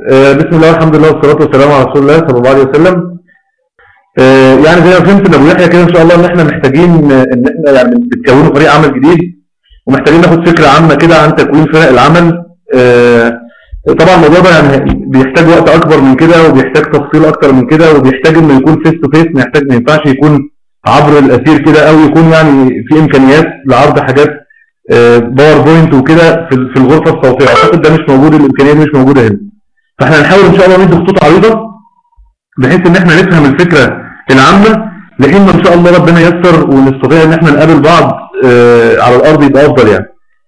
آه، بسم الله والحمد لله والصلاة والسلام على رسول الله صلى الله عليه وسلم آه، يعني زي ما فهمت من ابو يحيى كده ان شاء الله ان احنا محتاجين آه، ان احنا يعني بتكونوا فريق عمل جديد ومحتاجين ناخد فكرة عامة كده عن تكوين فرق العمل آه، طبعا الموضوع ده يعني بيحتاج وقت اكبر من كده وبيحتاج تفصيل اكتر من كده وبيحتاج انه يكون فيس تو فيس محتاج ما ينفعش يكون عبر الاثير كده او يكون يعني في امكانيات لعرض حاجات باوربوينت وكده في في الغرفه الصوتيه اعتقد ده مش موجود الامكانيه دي مش موجوده هنا فاحنا هنحاول ان شاء الله ندي خطوط عريضه بحيث ان احنا نفهم الفكره العامه لحين ما ان شاء الله ربنا ييسر ونستطيع ان احنا نقابل بعض آه، على الارض يبقى افضل يعني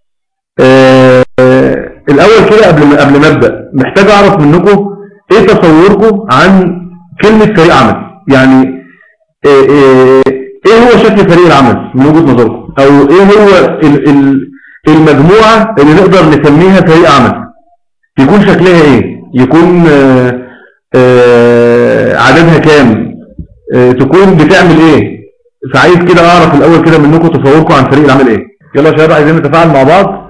آه، آه، الاول كده قبل ما قبل ما ابدا محتاج اعرف منكم ايه تصوركم عن كلمه فريق عمل يعني ايه إيه- إيه هو شكل فريق العمل من وجهه نظركم او ايه هو ال- ال- المجموعه اللي نقدر نسميها فريق عمل يكون شكلها ايه يكون آه، آه، عددها كام آه، تكون بتعمل ايه فعايز كده اعرف الاول كده منكم تصوركم عن فريق العمل ايه يلا يا شباب عايزين نتفاعل مع بعض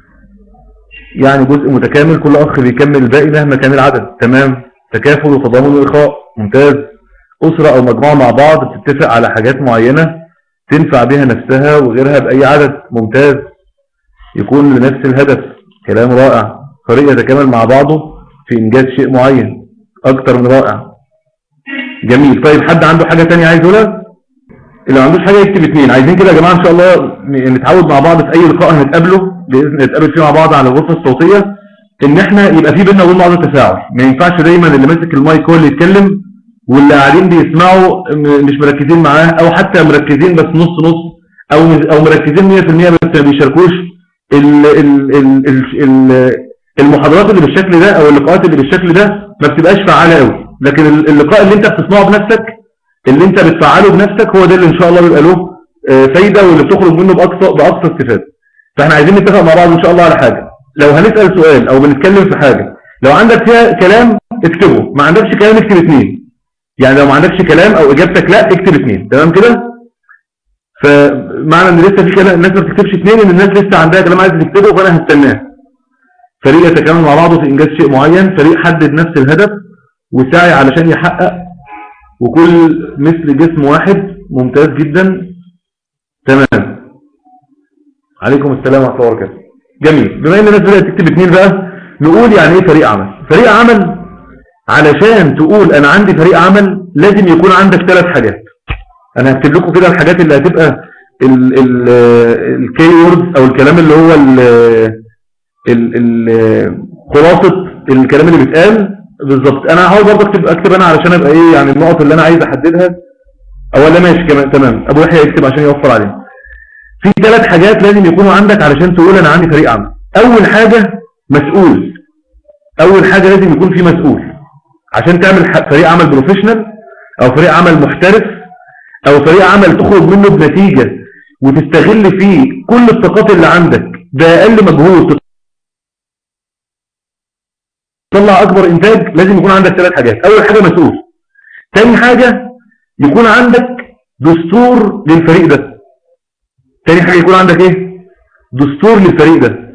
يعني جزء متكامل كل اخ بيكمل الباقي مهما كان العدد تمام تكافل وتضامن واخاء ممتاز اسره او مجموعه مع بعض بتتفق على حاجات معينه تنفع بها نفسها وغيرها باي عدد ممتاز يكون لنفس الهدف كلام رائع فريق يتكامل مع بعضه في انجاز شيء معين اكتر من رائع جميل طيب حد عنده حاجه تانية عايز يقولها اللي ما عندوش حاجه يكتب اثنين عايزين كده يا جماعه ان شاء الله ن- نتعود مع بعض في اي لقاء هنتقابله باذن نتقابل فيه مع بعض على الغرفه الصوتيه ان احنا يبقى في بيننا وبين بعض تفاعل ما ينفعش دايما اللي ماسك المايك هو اللي يتكلم واللي قاعدين بيسمعوا م- مش مركزين معاه او حتى مركزين بس نص نص او او مركزين 100% بس ما بيشاركوش ال ال ال ال ال المحاضرات اللي بالشكل ده او اللقاءات اللي بالشكل ده ما بتبقاش فعاله قوي لكن ال- اللقاء اللي انت بتسمعه بنفسك اللي انت بتفعله بنفسك هو ده اللي ان شاء الله بيبقى له آه، فايده واللي بتخرج منه باقصى باقصى استفاده فاحنا عايزين نتفق مع بعض ان شاء الله على حاجه لو هنسال سؤال او بنتكلم في حاجه لو عندك فيها كلام اكتبه ما عندكش كلام اكتب اثنين يعني لو ما عندكش كلام او اجابتك لا اكتب اثنين تمام كده فمعنى ان لسه في كلام الناس ما بتكتبش اثنين ان الناس لسه عندها كلام عايزه تكتبه فانا هستناه فريق يتكامل مع بعضه في انجاز شيء معين فريق حدد نفس الهدف وسعي علشان يحقق وكل مثل جسم واحد ممتاز جدا تمام عليكم السلام ورحمه الله وبركاته جميل بما ان الناس بدات تكتب اثنين بقى نقول يعني ايه فريق عمل فريق عمل علشان تقول انا عندي فريق عمل لازم يكون عندك ثلاث حاجات انا هكتب لكم كده الحاجات اللي هتبقى الكي ووردز او الكلام اللي هو ال ال ال خلاصه الكلام اللي بيتقال بالظبط انا هحاول برضه اكتب اكتب انا علشان ابقى ايه يعني النقط اللي انا عايز احددها اولا ماشي كمان تمام ابو يحيى يكتب عشان يوفر عليه في ثلاث حاجات لازم يكونوا عندك علشان تقول انا عندي فريق عمل اول حاجه مسؤول اول حاجه لازم يكون في مسؤول عشان تعمل ح- فريق عمل بروفيشنال او فريق عمل محترف او فريق عمل تخرج منه بنتيجه وتستغل فيه كل الطاقات اللي عندك باقل مجهود تطلع اكبر انتاج لازم يكون عندك ثلاث حاجات اول حاجه مسؤول تاني حاجه يكون عندك دستور للفريق ده تاني حاجه يكون عندك ايه دستور للفريق ده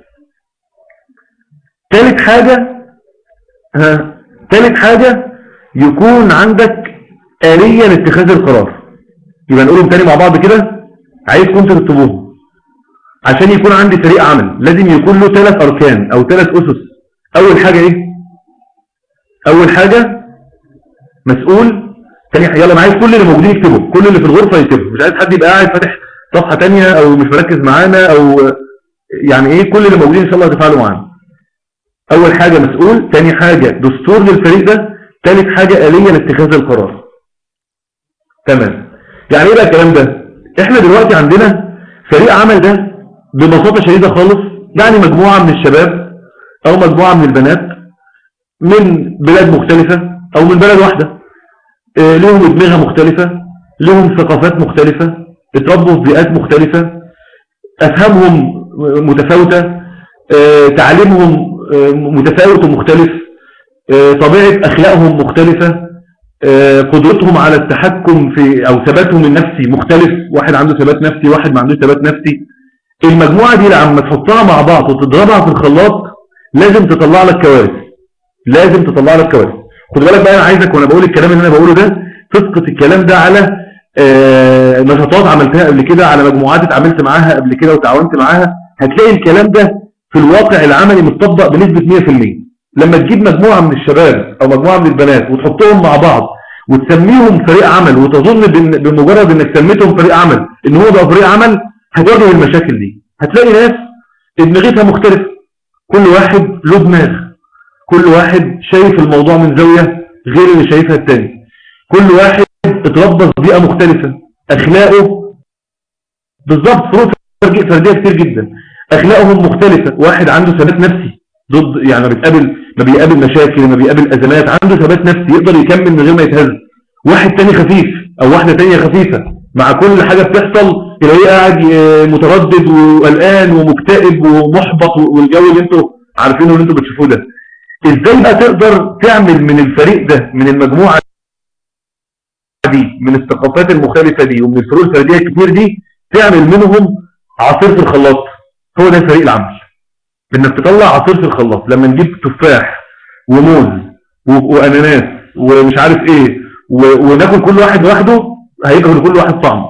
تالت حاجه ها تالت حاجه يكون عندك آلية لاتخاذ القرار يبقى نقولهم تاني مع بعض كده عايزكم انتوا تكتبوهم عشان يكون عندي فريق عمل لازم يكون له ثلاث اركان او ثلاث اسس اول حاجه ايه اول حاجه مسؤول تاني حاجه يلا انا عايز كل اللي موجودين يكتبوا كل اللي في الغرفه يكتبوا مش عايز حد يبقى قاعد فاتح صفحه تانية او مش مركز معانا او يعني ايه كل اللي موجودين ان شاء الله يتفاعلوا معانا اول حاجه مسؤول تاني حاجه دستور للفريق ده ثالث حاجه آلية لاتخاذ القرار تمام يعني ايه بقى الكلام ده احنا دلوقتي عندنا فريق عمل ده ببساطة شديدة خالص يعني مجموعة من الشباب او مجموعة من البنات من بلاد مختلفة او من بلد واحدة اه لهم ادمغة مختلفة لهم ثقافات مختلفة اتربوا في بيئات مختلفة افهامهم متفاوتة اه تعليمهم اه متفاوت ومختلف اه طبيعة اخلاقهم مختلفة آه، قدرتهم على التحكم في او ثباتهم النفسي مختلف واحد عنده ثبات نفسي واحد ما عندوش ثبات نفسي المجموعة دي لما تحطها مع بعض وتضربها في الخلاط لازم تطلع لك كوارث لازم تطلع لك كوارث خد بالك بقى انا عايزك وانا بقول الكلام اللي انا بقوله ده تسقط الكلام ده على آه، نشاطات عملتها قبل كده على مجموعات اتعاملت معاها قبل كده وتعاونت معاها هتلاقي الكلام ده في الواقع العملي متطبق بنسبة 100% لما تجيب مجموعة من الشباب او مجموعة من البنات وتحطهم مع بعض وتسميهم فريق عمل وتظن بمجرد انك سميتهم فريق عمل ان هو ده فريق عمل هتواجه المشاكل دي هتلاقي ناس دماغتها مختلفة كل واحد له دماغ كل واحد شايف الموضوع من زاوية غير اللي شايفها التاني كل واحد اتربى في بيئة مختلفة اخلاقه بالظبط فروق فردية كتير جدا اخلاقهم مختلفة واحد عنده ثبات نفسي ضد يعني ما بيتقابل ما بيقابل مشاكل ما بيقابل ازمات عنده ثبات نفسي يقدر يكمل من غير ما يتهز واحد تاني خفيف او واحدة تانية خفيفة مع كل حاجة بتحصل تلاقيه قاعد متردد وقلقان ومكتئب ومحبط والجو اللي انتوا عارفينه اللي انتوا بتشوفوه ده ازاي بقى تقدر تعمل من الفريق ده من المجموعة دي من الثقافات المخالفة دي ومن الفروق الفردية الكتير دي تعمل منهم عصير في الخلاط هو ده فريق العمل انك تطلع عصير في الخلاط لما نجيب تفاح وموز واناناس ومش عارف ايه وناكل كل واحد لوحده هيبقى لكل واحد طعم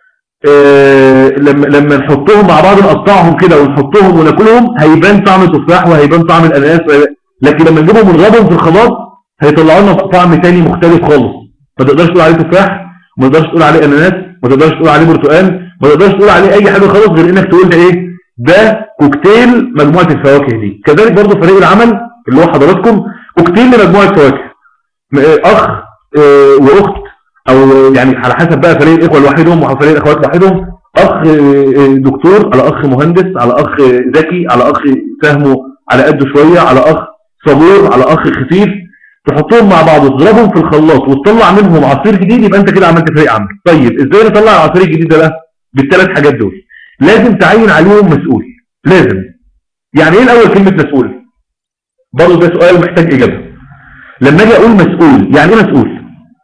إيه لما لما نحطهم مع بعض نقطعهم كده ونحطهم وناكلهم هيبان طعم التفاح وهيبان طعم الاناناس لكن لما نجيبهم ونغربهم في الخلاط هيطلعوا لنا طعم تاني مختلف خالص ما تقدرش تقول عليه تفاح ما تقدرش تقول عليه اناناس ما تقدرش تقول عليه برتقال ما تقدرش تقول عليه اي حاجه خالص غير انك تقول ده ايه ده كوكتيل مجموعه الفواكه دي كذلك برضه فريق العمل اللي هو حضراتكم كوكتيل لمجموعه فواكه اخ آه، واخت او يعني على حسب بقى فريق الاخوه لوحدهم وفريق الاخوات لوحدهم اخ آه، دكتور على اخ مهندس على اخ ذكي على اخ فهمه على قده شويه على اخ صبور على اخ خفيف تحطهم مع بعض وتضربهم في الخلاط وتطلع منهم عصير جديد يبقى انت كده عملت فريق عمل طيب ازاي نطلع العصير الجديد ده بقى بالثلاث حاجات دول لازم تعين عليهم مسؤول لازم يعني ايه الاول كلمة مسؤول برضه ده سؤال محتاج اجابة لما اجي اقول مسؤول يعني ايه مسؤول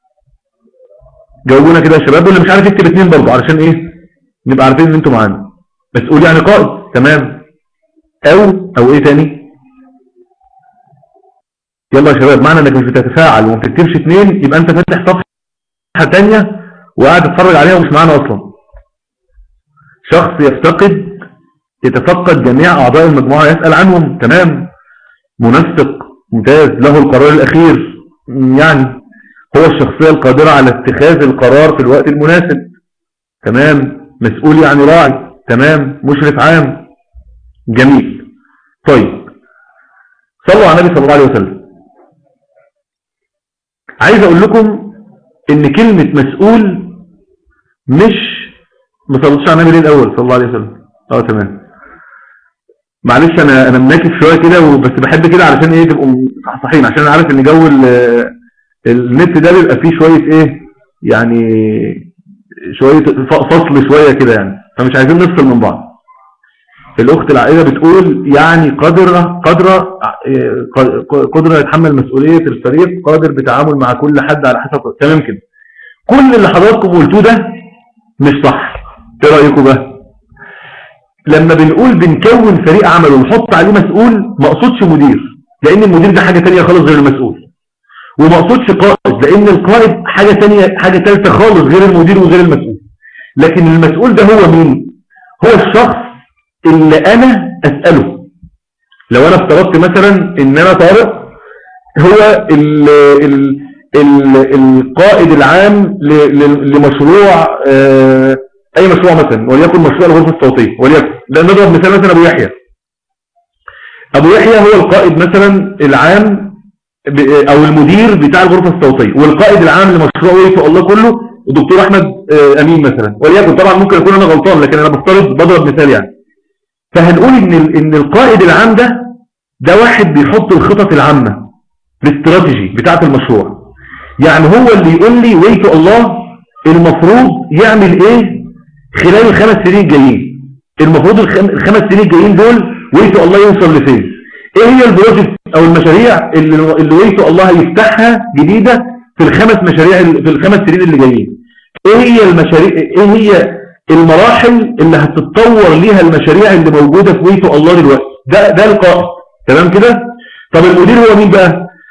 جاوبونا كده يا شباب ولا مش عارف اكتب اثنين برضه علشان ايه نبقى عارفين ان انتوا معانا مسؤول يعني قائد تمام او او ايه تاني يلا يا شباب معنى انك مش بتتفاعل وما بتكتبش اثنين يبقى انت فاتح صفحه ثانيه وقاعد تتفرج عليها ومش معانا اصلا شخص يفتقد يتفقد جميع اعضاء المجموعه يسال عنهم تمام منسق ممتاز له القرار الاخير يعني هو الشخصيه القادره على اتخاذ القرار في الوقت المناسب تمام مسؤول يعني راعي تمام مشرف عام جميل طيب صلوا على النبي صلى الله عليه وسلم عايز اقول لكم ان كلمة مسؤول مش ما صلتش على النبي ليه الاول صلى الله عليه وسلم اه تمام معلش انا انا مناكف شويه كده بس بحب كده علشان ايه تبقوا صحصحين عشان انا عارف ان جو النت ده بيبقى فيه شويه ايه يعني شويه فصل شويه كده يعني فمش عايزين نفصل من بعض الأخت العائلة بتقول يعني قادرة قادرة قدرة يتحمل مسؤولية الفريق قادر بتعامل مع كل حد على حسب تمام كده كل اللي حضراتكم قلتوه ده مش صح ايه رأيكم بقى لما بنقول بنكون فريق عمل ونحط عليه مسؤول ما اقصدش مدير لان المدير ده حاجة تانية خالص غير المسؤول وما اقصدش قائد لان القائد حاجة تانية حاجة ثالثه خالص غير المدير وغير المسؤول لكن المسؤول ده هو مين هو الشخص اللي انا اسأله لو انا افترضت مثلا ان انا طارق هو ال ال ال القائد العام لمشروع آه، اي مشروع مثلا وليكن مشروع الغرفة الصوتية وليكن ده نضرب مثال مثلا ابو يحيى ابو يحيى هو القائد مثلا العام او المدير بتاع الغرفة الصوتية والقائد العام لمشروع ويفق الله كله الدكتور احمد آه، امين مثلا وليكن طبعا ممكن اكون انا غلطان لكن انا بفترض بضرب مثال يعني فهنقول ان ان القائد العام ده ده واحد بيحط الخطط العامة الاستراتيجي بتاعة المشروع يعني هو اللي يقول لي ويت الله المفروض يعمل ايه خلال الخمس سنين الجايين المفروض الخمس سنين الجايين دول ويت الله يوصل لفين ايه هي البروجكت او المشاريع اللي, اللي ويت الله هيفتحها جديدة في الخمس مشاريع في الخمس سنين اللي جايين ايه هي المشاريع ايه هي المراحل اللي هتتطور ليها المشاريع اللي موجودة في ويتو الله دلوقتي ده ده القائد تمام كده طب المدير هو مين بقى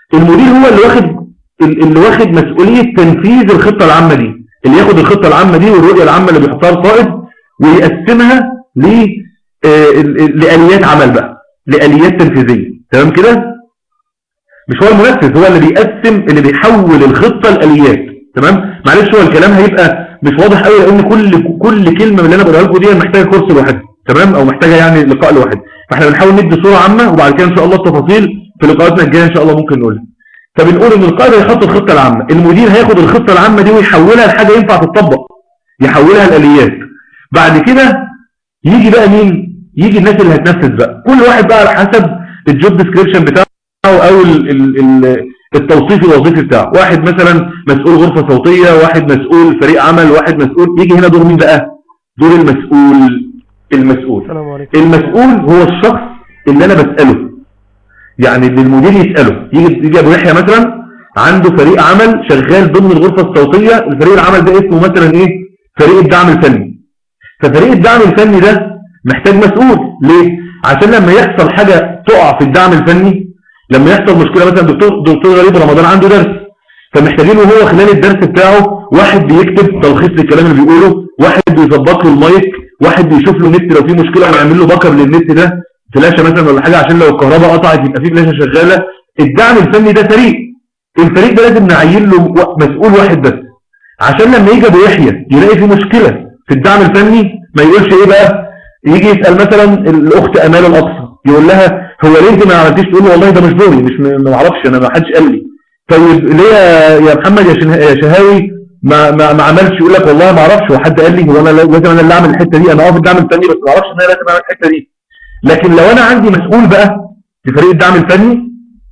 المدير هو اللي واخد اللي واخد مسؤولية تنفيذ الخطة العامة دي اللي ياخد الخطة العامة دي والرؤية العامة اللي بيحطها القائد ويقسمها آه، لآليات عمل بقى لآليات تنفيذية تمام كده مش هو المنفذ هو اللي بيقسم اللي بيحول الخطة لآليات تمام معلش هو الكلام هيبقى مش واضح قوي لان كل كل كلمة من اللي انا بقولها لكم دي محتاجة كورس لوحدها تمام او محتاجة يعني لقاء لوحده فاحنا بنحاول ندي صورة عامة وبعد كده ان شاء الله التفاصيل في لقاءاتنا الجاية ان شاء الله ممكن نقولها فبنقول ان القائد هيحط الخطة العامة المدير هياخد الخطة العامة دي ويحولها لحاجة ينفع تطبق يحولها لآليات بعد كده يجي بقى مين يجي الناس اللي هتنفذ بقى كل واحد بقى على حسب الجوب ديسكريبشن بتاعه او التوصيف الوظيفي بتاعه واحد مثلا مسؤول غرفة صوتية واحد مسؤول فريق عمل واحد مسؤول يجي هنا دور مين بقى دور المسؤول المسؤول المسؤول هو الشخص اللي انا بسأله يعني اللي المدير يسأله يجي يجي ابو يحيى مثلا عنده فريق عمل شغال ضمن الغرفة الصوتية الفريق العمل ده اسمه مثلا ايه فريق الدعم الفني ففريق الدعم الفني ده محتاج مسؤول ليه عشان لما يحصل حاجة تقع في الدعم الفني لما يحصل مشكلة مثلا دكتور دكتور غريب رمضان عنده درس فمحتاجين وهو خلال الدرس بتاعه واحد بيكتب تلخيص للكلام اللي بيقوله واحد بيظبط له المايك واحد بيشوف له النت لو في مشكلة ويعمل له باك اب للنت ده فلاشه مثلا ولا حاجة عشان لو الكهرباء قطعت يبقى في فلاشه شغالة الدعم الفني ده فريق الفريق ده لازم نعين له مسؤول واحد بس عشان لما يجي ابو يحيى يلاقي في مشكلة في الدعم الفني ما يقولش ايه بقى يجي يسأل مثلا الاخت امال الاقصى يقول لها هو ليه انت ما عملتيش تقول له والله ده مش دوري مش ما اعرفش انا ما حدش قال لي طيب ليه يا محمد يا شهاوي ما ما, ما عملش يقول لك والله ما اعرفش هو حد قال لي هو انا لازم انا اللي اعمل الحته دي انا اقف الدعم الفني بس ما اعرفش ان انا لازم اعمل الحته دي لكن لو انا عندي مسؤول بقى لفريق الدعم الفني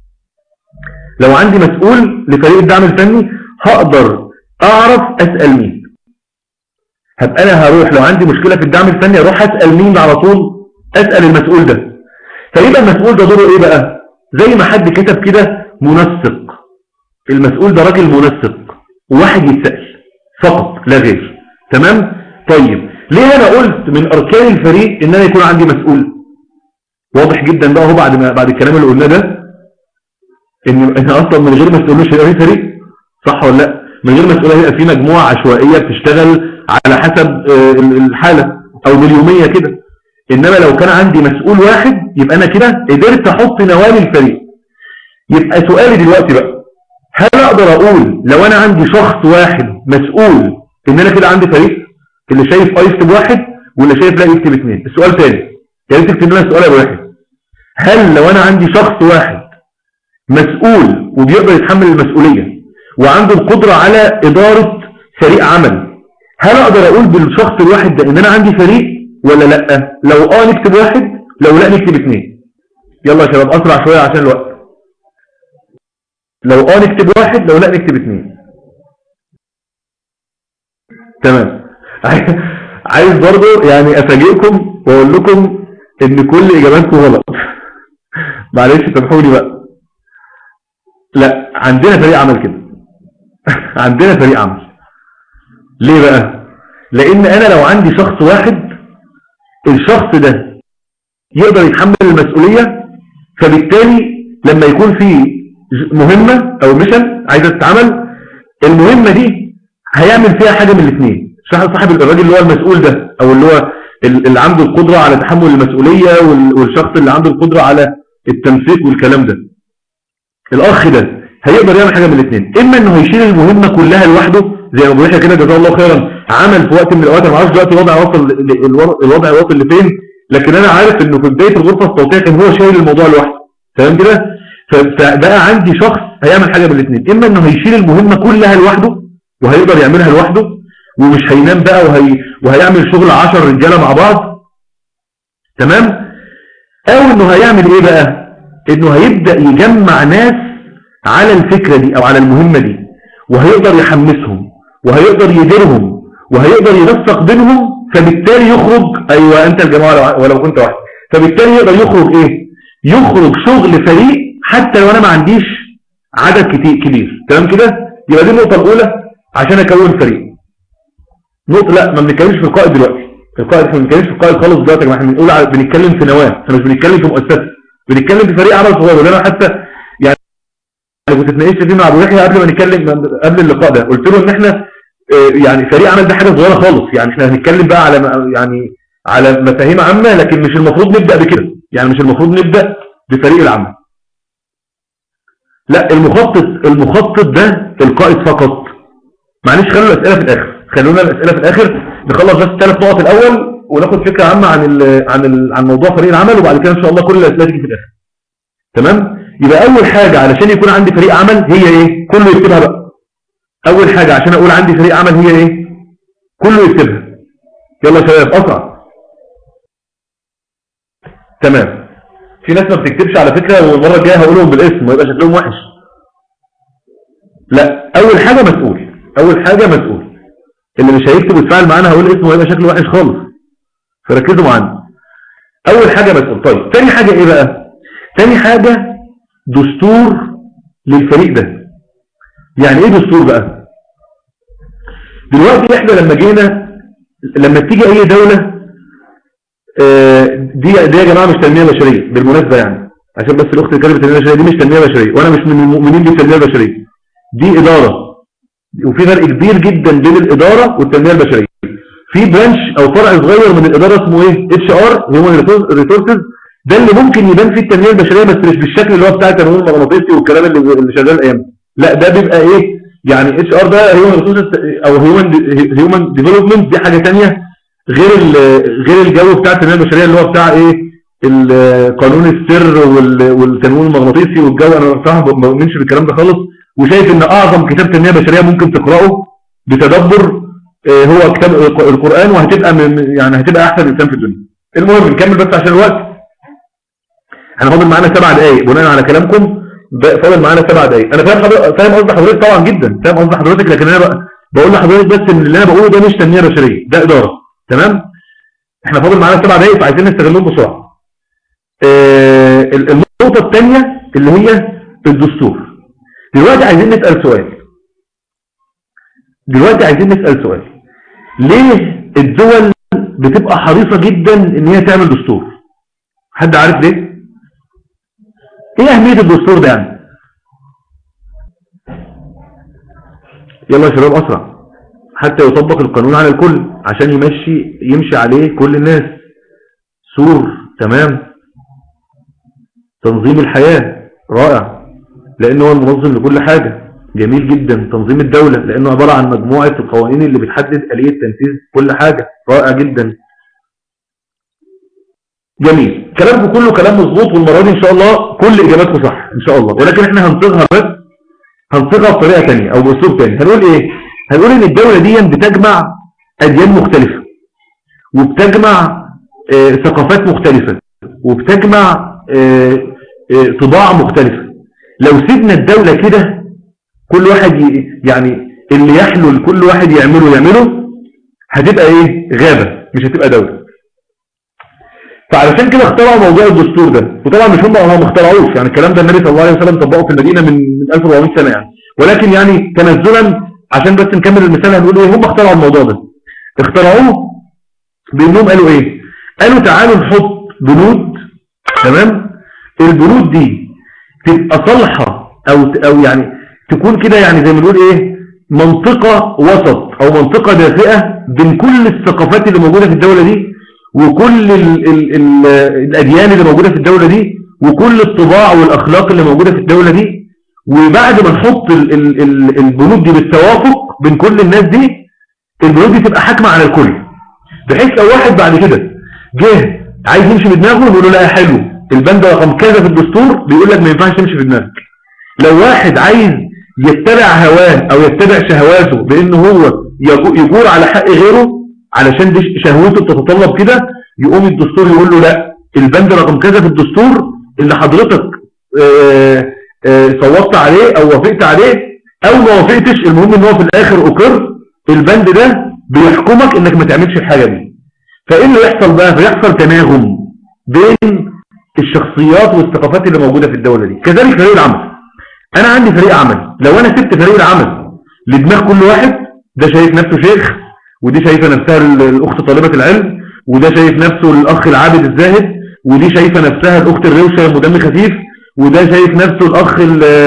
لو عندي مسؤول لفريق الدعم الفني هقدر اعرف اسال مين هبقى انا هروح لو عندي مشكله في الدعم الفني اروح اسال مين على طول اسال المسؤول ده فيبقى المسؤول ده دوره ايه بقى زي ما حد كتب كده منسق المسؤول ده راجل منسق وواحد يتسأل فقط لا غير تمام طيب ليه انا قلت من اركان الفريق ان انا يكون عندي مسؤول واضح جدا بقى هو بعد ما بعد الكلام اللي قلناه ده ان احنا اصلا من غير مسؤول مش هيبقى في فريق صح ولا لا من غير مسؤول هيبقى في مجموعه عشوائيه بتشتغل على حسب آه، الحاله او باليوميه كده انما لو كان عندي مسؤول واحد يبقى انا كده قدرت احط نوال الفريق يبقى سؤالي دلوقتي بقى هل اقدر اقول لو انا عندي شخص واحد مسؤول ان انا كده عندي فريق اللي شايف اه يكتب واحد واللي شايف لا يكتب اثنين السؤال تاني يا ريت تكتب لنا السؤال يا واحد هل لو انا عندي شخص واحد مسؤول وبيقدر يتحمل المسؤولية وعنده القدرة على ادارة فريق عمل هل اقدر اقول بالشخص الواحد ده ان انا عندي فريق ولا لا لو اه نكتب واحد لو لا نكتب اثنين يلا يا شباب اسرع شوية عشان الوقت لو اه نكتب واحد لو لا نكتب اثنين تمام عايز برضو يعني افاجئكم واقول لكم ان كل اجاباتكم غلط معلش سامحوني بقى لا عندنا فريق عمل كده عندنا فريق عمل ليه بقى لان انا لو عندي شخص واحد الشخص ده يقدر يتحمل المسؤولية فبالتالي لما يكون في مهمة او ميشن عايزة تتعمل المهمة دي هيعمل فيها حاجة من الاثنين صاحب الراجل اللي هو المسؤول ده او اللي هو اللي عنده القدرة على تحمل المسؤولية والشخص اللي عنده القدرة على التمسيك والكلام ده الاخ ده هيقدر يعمل حاجة من الاثنين اما انه هيشيل المهمة كلها لوحده زي ما ابو يحيى كده جزاه الله خيرا عمل في وقت من الاوقات انا ما اعرفش دلوقتي الوضع وصل الوضع وصل لفين لكن انا عارف انه في بدايه الغرفه الصوتيه كان هو شايل الموضوع لوحده تمام كده فبقى عندي شخص هيعمل حاجه من الاثنين اما انه هيشيل المهمه كلها لوحده وهيقدر يعملها لوحده ومش هينام بقى وهي وهيعمل شغل 10 رجاله مع بعض تمام او انه هيعمل ايه بقى انه هيبدا يجمع ناس على الفكره دي او على المهمه دي وهيقدر يحمسهم وهيقدر يديرهم وهيقدر ينسق بينهم فبالتالي يخرج ايوه انت الجماعه ولو كنت واحد فبالتالي يقدر يخرج ايه يخرج شغل فريق حتى لو انا ما عنديش عدد كتير كبير تمام كده يبقى دي النقطه الاولى عشان اكون فريق نقطه لا ما بنتكلمش في القائد دلوقتي القائد ما بنتكلمش في القائد خالص دلوقتي احنا بنقول بنتكلم في نواه احنا مش بنتكلم في مؤسسه بنتكلم في فريق عمل صغير ولا حتى كنت اتناقشت فيه مع ابو يحيى قبل ما نتكلم قبل اللقاء ده قلت له ان احنا آه، يعني فريق عمل ده حاجه صغيره خالص يعني احنا هنتكلم بقى على يعني على مفاهيم عامه لكن مش المفروض نبدا بكده يعني مش المفروض نبدا بفريق العمل لا المخطط المخطط ده القائد فقط معلش خلوا الاسئله في الاخر خلونا الاسئله في الاخر نخلص بس الثلاث نقط الاول وناخد فكره عامه عن ال عن ال عن موضوع فريق العمل وبعد كده ان شاء الله كل الاسئله تيجي في الاخر تمام يبقى اول حاجه علشان يكون عندي فريق عمل هي ايه كله يكتبها بقى اول حاجه عشان اقول عندي فريق عمل هي ايه كله يكتبها يلا يا شباب اسرع تمام في ناس ما بتكتبش على فكره والمره الجايه هقولهم بالاسم ويبقى شكلهم وحش لا اول حاجه مسؤول اول حاجه مسؤول اللي مش هيكتب ويتفاعل معانا هقول اسمه ويبقى شكله وحش خالص فركزوا معانا اول حاجه مسؤول طيب تاني حاجه ايه بقى تاني حاجه دستور للفريق ده يعني ايه دستور بقى دلوقتي احنا لما جينا لما تيجي اي دولة آه، دي دي يا جماعة مش تنمية بشرية بالمناسبة يعني عشان بس الاخت اللي كانت التنمية البشرية دي مش تنمية بشرية وانا مش من المؤمنين بالتنمية البشرية دي ادارة وفي فرق كبير جدا بين الادارة والتنمية البشرية في برانش او فرع صغير من الادارة اسمه ايه اتش ار هيومن ريسورسز ده اللي ممكن يبان فيه التنميه البشريه بس مش بالشكل اللي هو بتاع التنوير المغناطيسي والكلام اللي اللي شغال الايام لا ده بيبقى ايه يعني اتش ار ده هيومن او هيومن هيومن ديفلوبمنت دي حاجه ثانيه غير غير الجو بتاع التنميه البشريه اللي هو بتاع ايه قانون السر والتنوير المغناطيسي والجو انا بصراحه ما بؤمنش بالكلام ده خالص وشايف ان اعظم كتاب تنميه بشريه ممكن تقراه بتدبر آه، هو كتاب القران وهتبقى يعني هتبقى احسن انسان في الدنيا المهم نكمل بس عشان الوقت احنا فاضل معانا سبع دقايق بناء على كلامكم فاضل معانا سبع دقايق انا فاهم فاهم قصد حضرتك طبعا جدا فاهم قصد حضرتك لكن انا بقول لحضرتك بس ان اللي انا بقوله ده مش تنميه بشريه ده اداره تمام احنا فاضل معانا سبع دقايق فعايزين نستغلهم بسرعه اه النقطه الثانيه اللي هي الدستور دلوقتي عايزين نسال سؤال دلوقتي عايزين نسال سؤال ليه الدول بتبقى حريصه جدا ان هي تعمل دستور حد عارف ليه ايه اهمية الدستور ده يعني يلا يا شباب اسرع حتى يطبق القانون على الكل عشان يمشي يمشي عليه كل الناس سور تمام تنظيم الحياة رائع لانه هو المنظم لكل حاجة جميل جدا تنظيم الدولة لانه عبارة عن مجموعة القوانين اللي بتحدد آلية تنفيذ كل حاجة رائع جدا جميل كلامكم كله كلام مظبوط والمرة دي ان شاء الله كل اجاباتكم صح ان شاء الله ولكن احنا هنصيغها بس هنصيغها بطريقة تانية او باسلوب تاني هنقول ايه هنقول ان الدولة دي بتجمع اديان مختلفة وبتجمع اه ثقافات مختلفة وبتجمع اه اه طباع مختلفة لو سيبنا الدولة كده كل واحد يعني اللي يحلو لكل واحد يعمله يعمله هتبقى ايه غابة مش هتبقى دولة فعلشان كده اخترعوا موضوع الدستور ده وطبعا مش هم هم ما اخترعوش يعني الكلام ده النبي صلى الله عليه وسلم طبقه في المدينه من 1400 سنه يعني ولكن يعني تنزلا عشان بس نكمل المثال هنقول ايه هم اخترعوا الموضوع ده اخترعوه بانهم قالوا ايه قالوا تعالوا نحط بنود تمام البنود دي تبقى صالحه او او يعني تكون كده يعني زي ما بنقول ايه منطقه وسط او منطقه دافئه بين كل الثقافات اللي موجوده في الدوله دي وكل ال ال ال الأديان اللي موجودة في الدولة دي وكل الطباع والأخلاق اللي موجودة في الدولة دي وبعد ما نحط ال ال ال البنود دي بالتوافق بين كل الناس دي البنود دي تبقى حاكمة على الكل بحيث لو واحد بعد كده جه عايز يمشي بدماغه نقول له لا حلو البند رقم كذا في الدستور بيقول لك ما ينفعش تمشي في دماغك لو واحد عايز يتبع هواه او يتبع شهواته بانه هو يجور على حق غيره علشان دي شهوته بتتطلب كده يقوم الدستور يقول له لا البند رقم كذا في الدستور اللي حضرتك آه، آه، صوتت عليه او وافقت عليه او ما وافقتش المهم ان هو في الاخر اقر البند ده بيحكمك انك ما تعملش الحاجة دي فايه اللي يحصل بقى فيحصل تناغم بين الشخصيات والثقافات اللي موجودة في الدولة دي كذلك فريق العمل انا عندي فريق عمل لو انا سبت فريق العمل لدماغ كل واحد ده شايف نفسه شيخ ودي شايفة نفسها الأخت طالبة العلم وده شايف نفسه الأخ العابد الزاهد ودي شايفة نفسها الأخت الروشة المدم خفيف وده شايف نفسه الأخ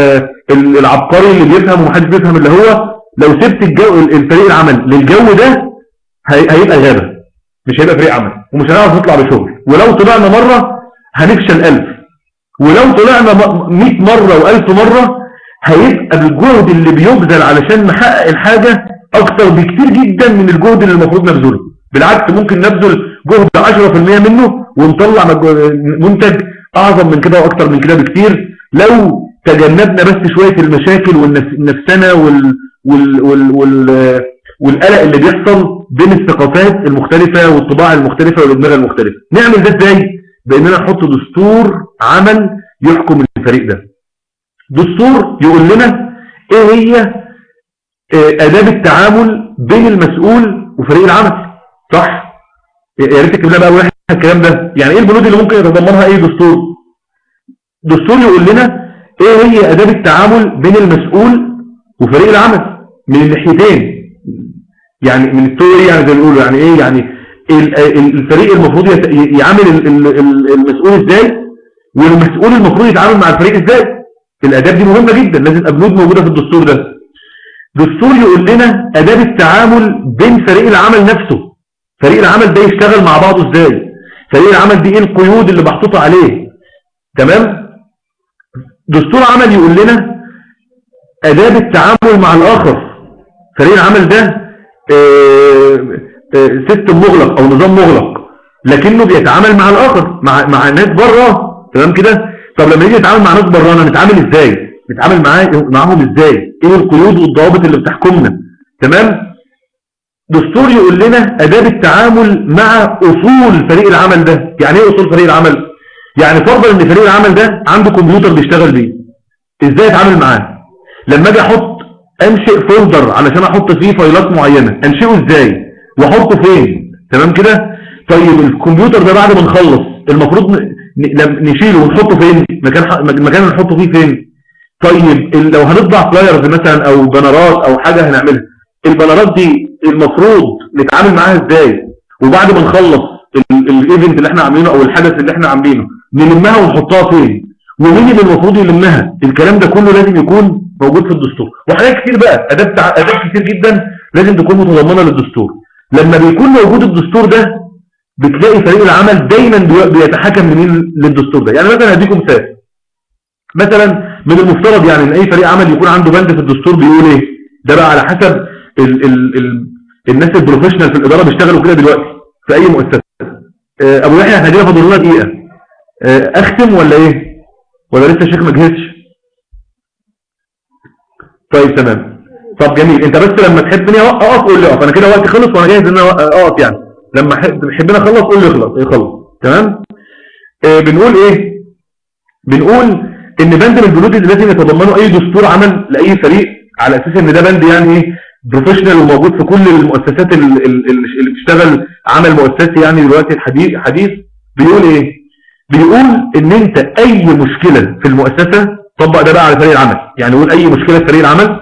العبقري اللي بيفهم ومحدش بيفهم اللي هو لو سبت الجو الفريق العمل للجو ده هيبقى غابة مش هيبقى فريق عمل ومش هنعرف نطلع بشغل ولو طلعنا مرة هنفشل ألف ولو طلعنا 100 مرة و1000 مرة هيبقى الجهد اللي بيبذل علشان نحقق الحاجة أكتر بكتير جدا من الجهد اللي المفروض نبذله بالعكس ممكن نبذل جهد 10% منه ونطلع منتج أعظم من كده وأكتر من كده بكتير لو تجنبنا بس شوية المشاكل والنفسنة وال وال وال وال والقلق اللي بيحصل بين الثقافات المختلفة والطباع المختلفة والدماغ المختلفة نعمل ده ازاي باننا نحط دستور عمل يحكم الفريق ده دستور يقول لنا ايه هي آه، اداب التعامل بين المسؤول وفريق العمل صح يا ريت تكتب لنا بقى واحد الكلام ده يعني ايه البنود اللي ممكن يتضمنها اي دستور دستور يقول لنا ايه هي اداب التعامل بين المسؤول وفريق العمل من الناحيتين يعني من التوري يعني زي ما بيقولوا يعني ايه يعني الفريق المفروض يعامل المسؤول ازاي والمسؤول المفروض يتعامل مع الفريق ازاي الاداب دي مهمة جدا لازم ابنود موجودة في الدستور ده دستور يقول لنا اداب التعامل بين فريق العمل نفسه فريق العمل ده يشتغل مع بعضه ازاي فريق العمل دي ايه القيود اللي محطوطة عليه تمام دستور عمل يقول لنا اداب التعامل مع الاخر فريق العمل ده سيستم مغلق او نظام مغلق لكنه بيتعامل مع الاخر مع مع ناس بره تمام كده طب لما يجي يتعامل مع ناس برانا نتعامل ازاي نتعامل معاه معاهم ازاي ايه القيود والضوابط اللي بتحكمنا تمام دستور يقول لنا اداب التعامل مع اصول فريق العمل ده يعني ايه اصول فريق العمل يعني فرضا ان فريق العمل ده عنده كمبيوتر بيشتغل بيه ازاي اتعامل معاه لما اجي احط انشئ فولدر علشان احط فيه فايلات معينة انشئه ازاي واحطه فين تمام كده طيب الكمبيوتر ده بعد ما نخلص المفروض نشيله ونحطه فين مكان المكان اللي نحطه فيه فين طيب لو هنطبع فلايرز مثلا او بنرات او حاجة هنعملها البنرات دي المفروض نتعامل معاها ازاي وبعد ما نخلص الايفنت اللي احنا عاملينه او الحدث اللي احنا عاملينه نلمها ونحطها فين ومين اللي المفروض يلمها الكلام ده كله لازم يكون موجود في الدستور وحاجات كتير بقى اداب اداب كتير جدا لازم تكون متضمنه للدستور لما بيكون موجود الدستور ده بتلاقي فريق العمل دايما بيتحكم لمين للدستور ده يعني مثلا هديكم مثال مثلا من المفترض يعني ان اي فريق عمل يكون عنده بند في الدستور بيقول ايه ده بقى على حسب ال ال ال الناس البروفيشنال في الاداره بيشتغلوا كده دلوقتي في اي مؤسسه آه، ابو يحيى احنا كده فاضل لنا دقيقه آه، اختم ولا ايه ولا لسه الشيخ ما جهزش طيب تمام طب جميل انت بس لما تحبني اقف قول لي اقف انا كده وقتي خلص وانا جاهز ان انا اقف يعني لما تحبني اخلص قول لي اخلص ايه خلص تمام اه بنقول ايه بنقول ان بند من البنود اللي لازم يتضمنه اي دستور عمل لاي فريق على اساس ان ده بند يعني ايه بروفيشنال وموجود في كل المؤسسات اللي بتشتغل عمل مؤسسي يعني دلوقتي الحديث حديث بيقول ايه بيقول ان انت اي مشكلة في المؤسسة طبق ده بقى على فريق العمل يعني يقول اي مشكلة في فريق العمل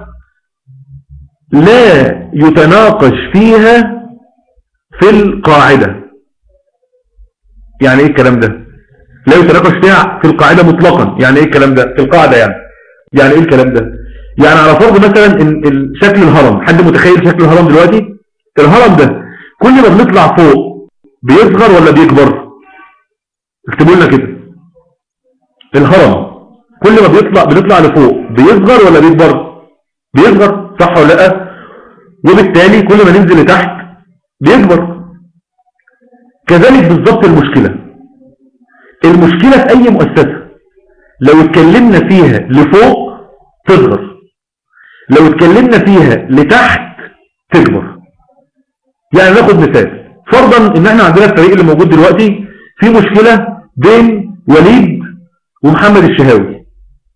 لا يتناقش فيها في القاعدة يعني ايه الكلام ده لا يتناقش فيها في القاعدة مطلقا يعني ايه الكلام ده في القاعدة يعني يعني ايه الكلام ده يعني على فرض مثلا ان شكل الهرم حد متخيل شكل الهرم دلوقتي الهرم ده كل ما بنطلع فوق بيصغر ولا بيكبر اكتبوا لنا كده الهرم كل ما بيطلع بنطلع لفوق بيصغر ولا بيكبر بيصغر صح ولا لا وبالتالي كل ما ننزل لتحت بيكبر كذلك بالظبط المشكلة المشكلة في أي مؤسسة لو اتكلمنا فيها لفوق تصغر لو اتكلمنا فيها لتحت تكبر يعني ناخد مثال فرضا ان احنا عندنا الفريق اللي موجود دلوقتي في مشكلة بين وليد ومحمد الشهاوي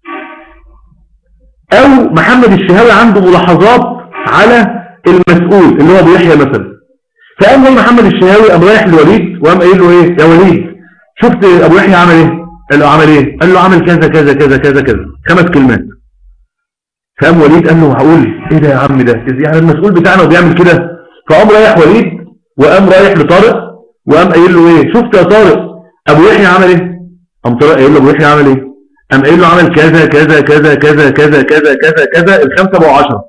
او محمد الشهاوي عنده ملاحظات على المسؤول اللي هو ابو يحيى مثلا فقام جاي محمد الشهاوي قام رايح لوليد وقام قايل له ايه يا وليد شفت ابو يحيى عمل ايه قال له عمل ايه قال له عمل كذا كذا كذا كذا كذا خمس كلمات فقام وليد قال له هقول ايه ده يا عم ده يعني المسؤول بتاعنا وبيعمل كده فقام رايح وليد وقام رايح لطارق وقام قايل له ايه شفت يا طارق ابو يحيى عمل ايه قام طارق قايل له ابو يحيى عمل ايه قام قايل له عمل كذا كذا كذا كذا كذا كذا كذا كذا الخمسه بقوا 10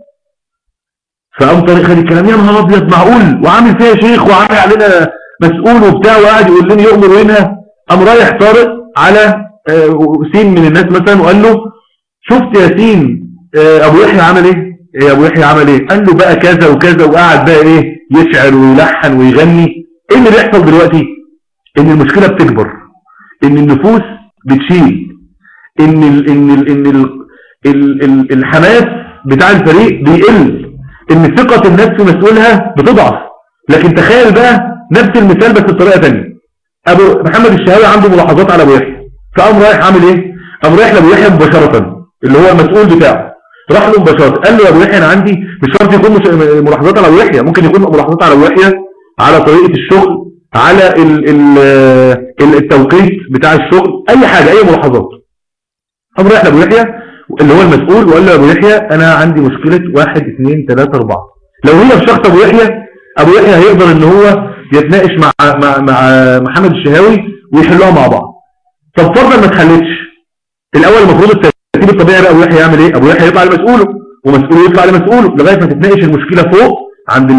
فقام طارق خد الكلام يا نهار ابيض معقول وعامل فيها شيخ وعامل علينا مسؤول وبتاع وقاعد يقول لنا يؤمر وينها قام رايح طارق على آه، سين من الناس مثلا وقال له شفت يا سين آه، ابو يحيى عمل ايه يا ابو يحيى عمل ايه قال له بقى كذا وكذا وقعد بقى ايه يشعر ويلحن ويغني ايه اللي بيحصل دلوقتي ان المشكلة بتكبر ان النفوس بتشيل ان ال ان ال ان ال ال ال الحماس بتاع الفريق بيقل ان ثقة الناس في مسؤولها بتضعف لكن تخيل بقى نفس المثال بس بطريقة تانية ابو محمد الشهاوي عنده ملاحظات على ابو يحيى فقام رايح عامل ايه قام رايح لابو يحيى مباشرة اللي هو المسؤول بتاعه راح له مباشرة قال له يا ابو يحيى انا عندي مش شرط يكون ملاحظات على ابو يحيى ممكن يكون ملاحظات على ابو يحيى على طريقة الشغل على ال ال التوقيت بتاع الشغل اي حاجة اي ملاحظات قام رايح لابو يحيى اللي هو المسؤول وقال له يا ابو يحيى انا عندي مشكلة واحد اثنين ثلاثة اربعة لو هي في شخص ابو يحيى ابو يحيى هيقدر ان هو يتناقش مع مع مع محمد الشهاوي ويحلوها مع بعض طب فرضا ما اتحلتش الاول المفروض الترتيب الطبيعي بقى ابو يحيى يعمل ايه ابو يحيى يطلع لمسؤوله ومسؤوله يطلع لمسؤوله لغايه ما تتناقش المشكله فوق عند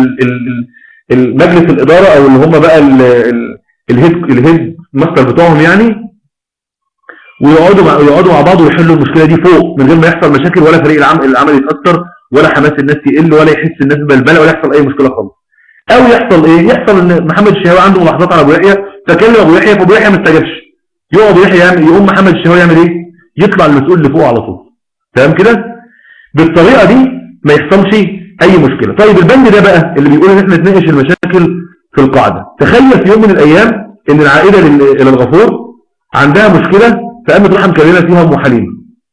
المجلس الاداره او اللي هم بقى الهيد الهيد ماستر بتوعهم يعني ويقعدوا مع يقعدوا مع بعض ويحلوا المشكله دي فوق من غير ما يحصل مشاكل ولا فريق العمل العمل يتاثر ولا حماس الناس يقل ولا يحس الناس بلبله ولا يحصل اي مشكله خالص او يحصل ايه يحصل ان محمد الشهاوي عنده ملاحظات على ابو يحيى فكلم ابو يحيى فابو يحيى ما استجابش يقعد يحيى يعمل يقوم محمد الشهاوي يعمل ايه يطلع المسؤول اللي فوق على طول تمام كده بالطريقه دي ما يحصلش اي مشكله طيب البند ده بقى اللي بيقول ان احنا نتناقش المشاكل في القاعده تخيل في يوم من الايام ان العائله الى الغفور عندها مشكله فقامت راح مكلمه فيها ام حليمه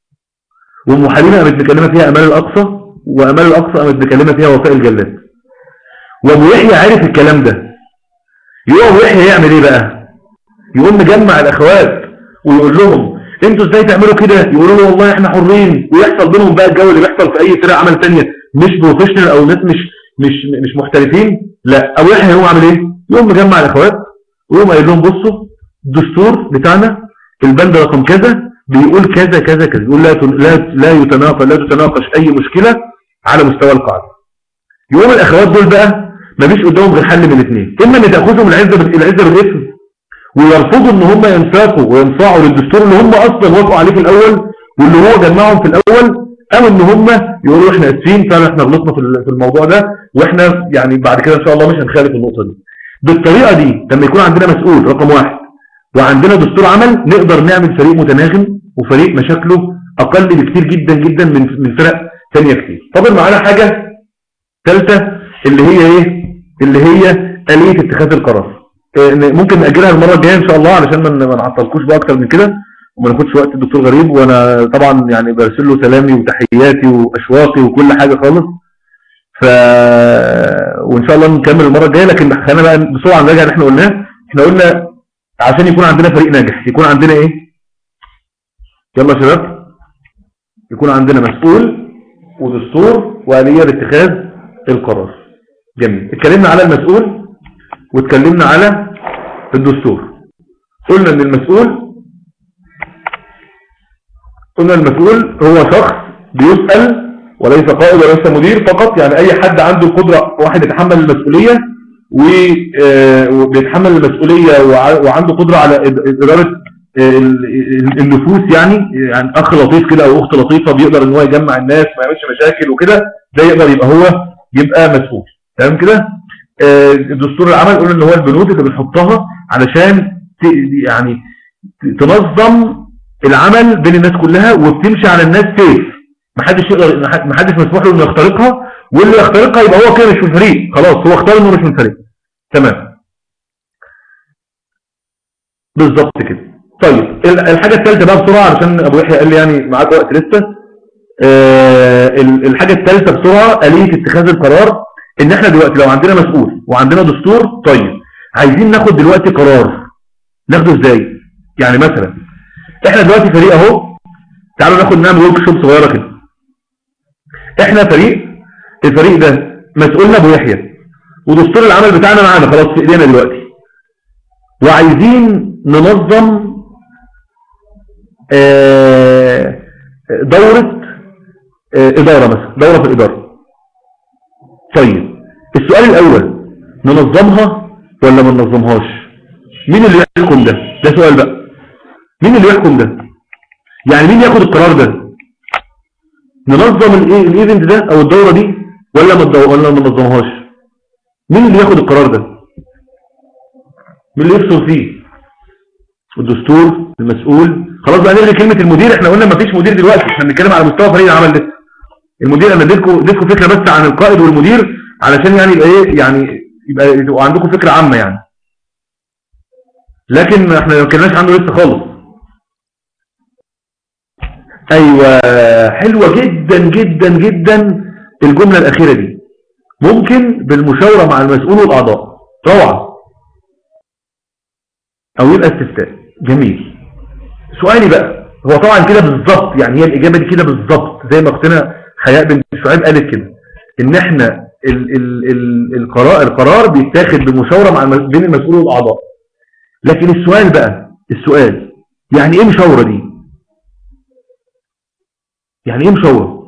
وام حليمه قامت مكلمه فيها امال الاقصى وامال الاقصى قامت مكلمه فيها وفاء الجلاد وابو يحيى عارف الكلام ده يقوم ابو يحيى يعمل ايه بقى يقوم مجمع الاخوات ويقول لهم انتوا ازاي تعملوا كده يقولوا له والله احنا حرين ويحصل بينهم بقى الجو اللي بيحصل في اي فرق عمل ثانيه مش بروفيشنال او ناس مش مش مش محترفين لا ابو يحيى يقوم عامل ايه يقوم مجمع الاخوات ويقوم قايل لهم بصوا الدستور بتاعنا البند رقم كذا بيقول كذا كذا كذا يقول لا لا لا يتناقش لا تتناقش اي مشكله على مستوى القاعده يقوم الاخوات دول بقى ما فيش قدامهم غير حل من الاثنين اما ان تاخذهم العزه العزه بالاثم ويرفضوا ان هم ينفاقوا وينفعوا للدستور اللي هم اصلا وافقوا عليه في الاول واللي هو جمعهم في الاول او ان هم يقولوا احنا اسفين فعلا احنا غلطنا في الموضوع ده واحنا يعني بعد كده ان شاء الله مش هنخالف النقطه دي بالطريقه دي لما يكون عندنا مسؤول رقم واحد وعندنا دستور عمل نقدر نعمل فريق متناغم وفريق مشاكله اقل بكتير جدا جدا من من فرق ثانيه كتير طب معانا حاجه ثالثه اللي هي ايه اللي هي آلية اتخاذ القرار آه، ممكن نأجلها المرة الجاية إن شاء الله علشان ما نعطلكوش بقى أكتر من كده وما ناخدش وقت الدكتور غريب وأنا طبعا يعني برسل له سلامي وتحياتي وأشواقي وكل حاجة خالص ف وإن شاء الله نكمل المرة الجاية لكن خلينا بقى بسرعة نراجع اللي احنا قلناه احنا قلنا عشان يكون عندنا فريق ناجح يكون عندنا ايه يلا يا شباب يكون عندنا مسؤول ودستور وآلية لاتخاذ القرار جميل اتكلمنا على المسؤول واتكلمنا على الدستور قلنا ان المسؤول قلنا المسؤول هو شخص بيسأل وليس قائد وليس مدير فقط يعني اي حد عنده قدرة واحد يتحمل المسؤولية آه، وبيتحمل المسؤولية وعنده قدرة على إدارة آه، النفوس يعني يعني اخ لطيف كده او اخت لطيفة بيقدر ان هو يجمع الناس ما يعملش مشاكل وكده ده يقدر يبقى هو يبقى مسؤول تمام كده آه، دستور العمل قلنا ان هو البنود اللي بنحطها علشان يعني تنظم العمل بين الناس كلها وبتمشي على الناس سيف محدش يقدر محدش مسموح له انه يخترقها واللي يخترقها يبقى هو كده مش في الفريق خلاص هو اختار انه مش من الفريق تمام بالظبط كده طيب الحاجة الثالثة بقى بسرعة علشان ابو يحيى قال لي يعني معاك وقت لسه آه الحاجة الثالثة بسرعة آلية اتخاذ القرار ان احنا دلوقتي لو عندنا مسؤول وعندنا دستور طيب عايزين ناخد دلوقتي قرار ناخده ازاي يعني مثلا احنا دلوقتي فريق اهو تعالوا ناخد نعمل ورك شوب صغيره كده احنا فريق الفريق ده مسؤولنا ابو يحيى ودستور العمل بتاعنا معانا خلاص في ايدينا دلوقتي وعايزين ننظم آه، دورة آه، إدارة مثلا دورة في الإدارة طيب السؤال الأول ننظمها ولا ما ننظمهاش مين اللي يحكم ده ده سؤال بقى مين اللي يحكم ده يعني مين ياخد القرار ده ننظم الايفنت ده او الدورة دي ولا ما ولا ما ننظمهاش مين اللي ياخد القرار ده مين اللي يفصل فيه الدستور المسؤول خلاص بقى نلغي كلمة المدير احنا قلنا ما فيش مدير دلوقتي احنا بنتكلم على مستوى فريق العمل ده المدير انا اديتكم اديتكم فكرة بس عن القائد والمدير علشان يعني يبقى ايه يعني يبقى يبقى عندكم فكرة عامة يعني لكن احنا ما اتكلمناش عنه لسه خالص ايوه حلوة جدا جدا جدا الجملة الاخيرة دي ممكن بالمشاورة مع المسؤول والاعضاء روعة او يبقى استفتاء جميل سؤالي بقى هو طبعا كده بالظبط يعني هي الاجابة دي كده بالظبط زي ما اختنا حياء بنت شعيب قالت كده ان احنا ال ال ال القرار, القرار بيتاخد بمشاورة مع بين المسؤول والاعضاء لكن السؤال بقى السؤال يعني ايه مشاورة دي يعني ايه مشاورة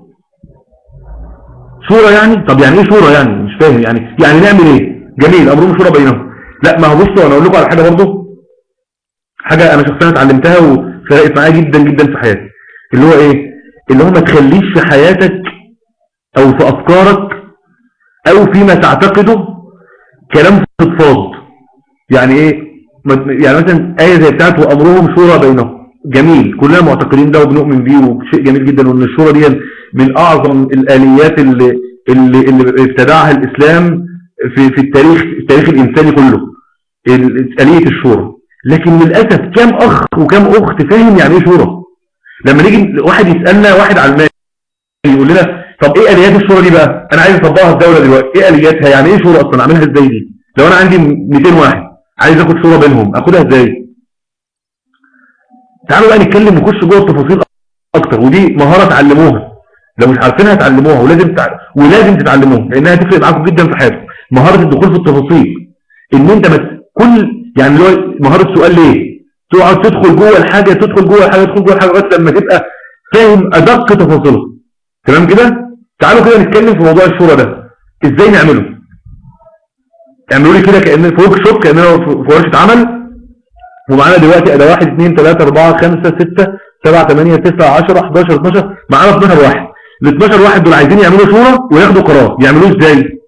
شورى يعني طب يعني ايه شورى يعني مش فاهم يعني يعني نعمل ايه جميل امرهم شورى بينهم لا ما هو بصوا انا اقول لكم على حاجة برضه حاجة انا شخصيا اتعلمتها وفرقت معايا جدا جدا في حياتي اللي هو ايه اللي هو ما تخليش في حياتك او في افكارك او فيما تعتقده كلام فضفاض يعني ايه يعني مثلا آية زي بتاعت وأمرهم شورى بينهم جميل كلنا معتقدين ده وبنؤمن بيه وشيء جميل جدا وان الشورى دي من اعظم الاليات اللي اللي, اللي ابتدعها الاسلام في في التاريخ التاريخ الانساني كله آلية الشورى لكن للاسف كم اخ وكم اخت فاهم يعني ايه شورى لما نيجي واحد يسالنا واحد علماني يقول لنا طب ايه اليات الشورى دي بقى انا عايز اطبقها في الدوله دلوقتي ايه الياتها يعني ايه شورى اصلا اعملها ازاي دي لو انا عندي 200 واحد عايز اخد صورة بينهم اخدها ازاي تعالوا بقى نتكلم نخش جوه التفاصيل اكتر ودي مهارة تعلموها لو مش عارفينها تعلموها ولازم تع... ولازم تتعلموها لانها هتفرق معاكم جدا في حياتكم مهارة الدخول في التفاصيل ان انت بس كل يعني اللي هو مهارة سؤال ليه تقعد تدخل جوه الحاجة تدخل جوه الحاجة تدخل جوه الحاجة بس لما تبقى فاهم ادق تفاصيلها تمام كده تعالوا كده نتكلم في موضوع الشورى ده ازاي نعمله اعملوا لي كده كأن في ورك شوب كأننا في ورشة عمل ومعانا دلوقتي ادي 1 2 3 4 5 6 7 8 9 10 11 12 معانا 12 واحد ال 12 واحد دول عايزين يعملوا صورة وياخدوا قرار يعملوه ازاي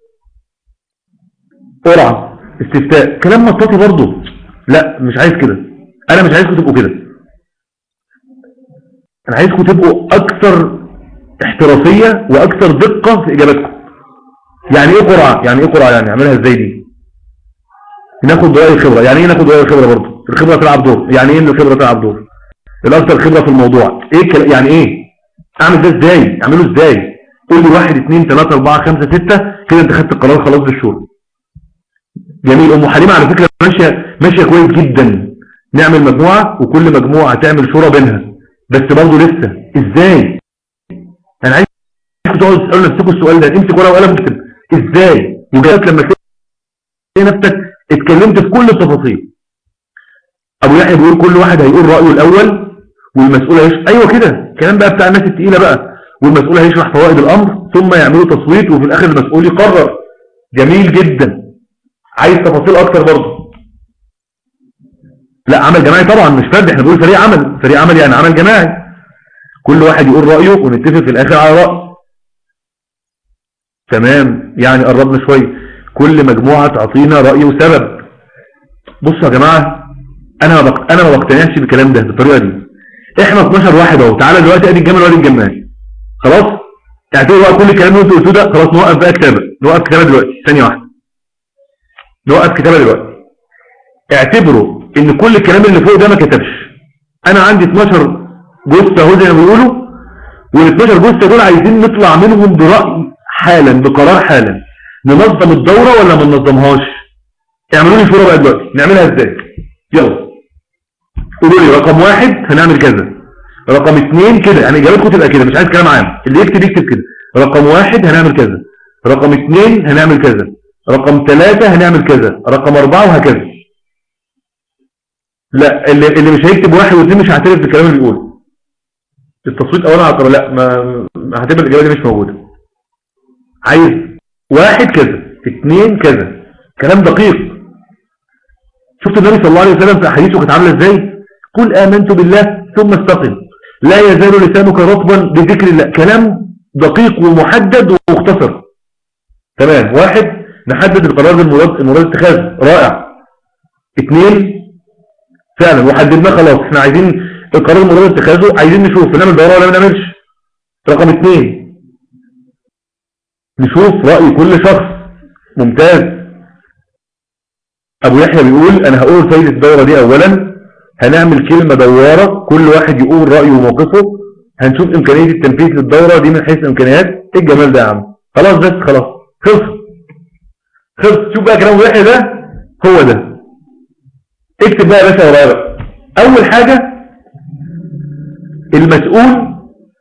قرعة استفتاء كلام مطاطي برضه لا مش عايز كده انا مش عايزكم تبقوا كده انا عايزكم تبقوا اكثر احترافية واكثر دقة في اجاباتكم يعني ايه قرعة يعني ايه قرعة يعني اعملها ازاي دي ناخد رأي الخبرة يعني ايه ناخد رأي الخبرة برضه الخبرة تلعب دور يعني ايه ان الخبرة تلعب دور الاكثر خبرة في الموضوع ايه كلا يعني ايه اعمل ده ازاي اعمله ازاي قول لي واحد اثنين ثلاثة اربعة خمسة ستة كده انت خدت القرار خلاص بالشهور جميل ام حليمة على فكرة ماشية ماشية كويس جدا نعمل مجموعة وكل مجموعة تعمل شورى بينها بس برضه لسه ازاي انا عايز تقعدوا تسالوا نفسكم السؤال ده امسك ورقه وقلم اكتب ازاي وجات لما تلاقي نفسك اتكلمت في كل التفاصيل ابو يحيى بيقول كل واحد هيقول رأيه الاول والمسؤول هيشرح ايوه كده الكلام بقى بتاع الناس التقيلة بقى والمسؤول هيشرح فوائد الامر ثم يعملوا تصويت وفي الاخر المسؤول يقرر جميل جدا عايز تفاصيل اكتر برضه لا عمل جماعي طبعا مش فرد احنا بنقول فريق عمل فريق عمل يعني عمل جماعي كل واحد يقول رأيه ونتفق في الاخر على رأي تمام يعني قربنا شوية كل مجموعة تعطينا رأي وسبب بصوا يا جماعة انا ما بق... انا ما بقتنعش بالكلام ده بالطريقة دي احنا 12 واحد اهو تعالى دلوقتي ادي الجمل وادي الجمال خلاص اعتبروا بقى كل الكلام اللي انتوا قلتوه ده خلاص نوقف بقى كتابة نوقف كتابة دلوقتي ثانية واحدة نوقف كتابة دلوقتي اعتبروا ان كل الكلام اللي فوق ده ما كتبش انا عندي 12 جثة اهو زي ما بيقولوا وال 12 جثة دول عايزين نطلع منهم برأي حالا بقرار حالا ننظم الدورة ولا ما ننظمهاش اعملوا لي صورة بقى دلوقتي نعملها ازاي يلا قولوا لي رقم واحد هنعمل كذا رقم اثنين كده يعني اجابتكم تبقى كده مش عايز كلام عام اللي يكتب يكتب كده رقم واحد هنعمل كذا رقم اثنين هنعمل كذا رقم ثلاثة هنعمل كذا رقم اربعة وهكذا لا اللي, اللي مش هيكتب واحد واثنين مش هعترف بالكلام اللي بيقوله التصويت اولا على القرار لا ما هتبقى الاجابه دي مش موجوده عايز واحد كذا اثنين كذا كلام دقيق شفت النبي صلى الله عليه وسلم في احاديثه كانت عامله ازاي قل امنت بالله ثم استقم لا يزال لسانك رطبا بذكر الله كلام دقيق ومحدد ومختصر تمام واحد نحدد القرار المراد المراد اتخاذه رائع اثنين فعلا وحددناه خلاص احنا عايزين القرار المراد اتخاذه عايزين نشوف نعمل دوره ولا ما نعملش رقم اثنين نشوف رأي كل شخص ممتاز ابو يحيى بيقول انا هقول فايدة الدورة دي اولا هنعمل كلمة دوارة كل واحد يقول رأيه وموقفه هنشوف امكانية التنفيذ للدورة دي من حيث الامكانيات ايه الجمال ده يا عم خلاص بس خلاص خلص خلص شوف بقى كلام ابو يحيى ده هو ده اكتب بقى يا باشا ورايا اول حاجة المسؤول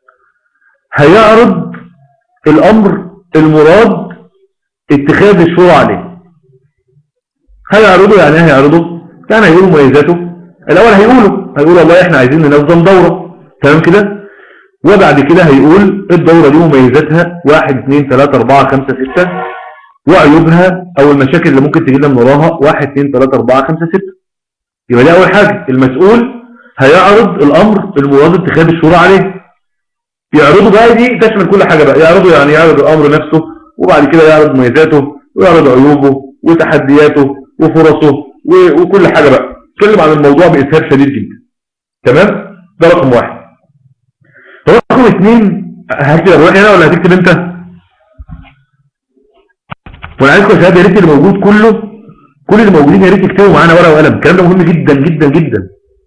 هيعرض الامر المراد اتخاذ الشورى عليه هيعرضه يعني ايه هيعرضه يعني هيقولوا مميزاته الاول هيقولوا هيقول والله احنا عايزين ننظم دورة تمام كده وبعد كده هيقول الدورة دي مميزاتها واحد اثنين ثلاثة اربعة خمسة ستة وعيوبها او المشاكل اللي ممكن تجي من وراها واحد اثنين ثلاثة اربعة خمسة ستة يبقى دي اول حاجة المسؤول هيعرض الامر المراد اتخاذ الشورى عليه يعرضوا بقى دي تشمل كل حاجة بقى يعرضوا يعني يعرض الامر نفسه وبعد كده يعرض مميزاته ويعرض عيوبه وتحدياته وفرصه وكل حاجة بقى اتكلم عن الموضوع بإسهاب شديد جدا تمام ده رقم واحد رقم اثنين هكتب اروح هنا ولا هتكتب انت وانا عايزكم يا شباب يا ريت اللي موجود كله كل اللي موجودين يا ريت يكتبوا معانا ورقه وقلم الكلام ده مهم جدا جدا جدا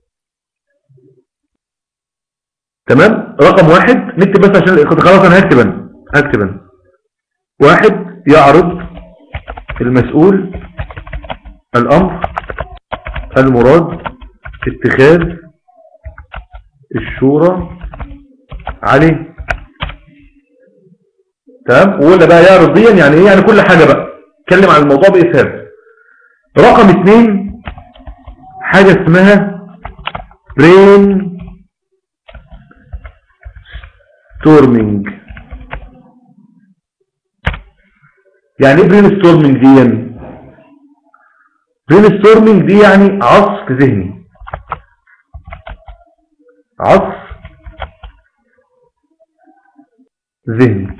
تمام رقم واحد نكتب بس عشان خلاص انا هكتب انا هكتب انا واحد يعرض المسؤول الامر المراد اتخاذ الشورى عليه تمام وقلنا بقى يعرض ديا يعني ايه يعني كل حاجة بقى اتكلم عن الموضوع بإسهاب رقم اثنين حاجة اسمها برين ستورمينج يعني ايه برين ستورمينج دي يعني برين ستورمينج دي يعني عصف ذهني عصف ذهني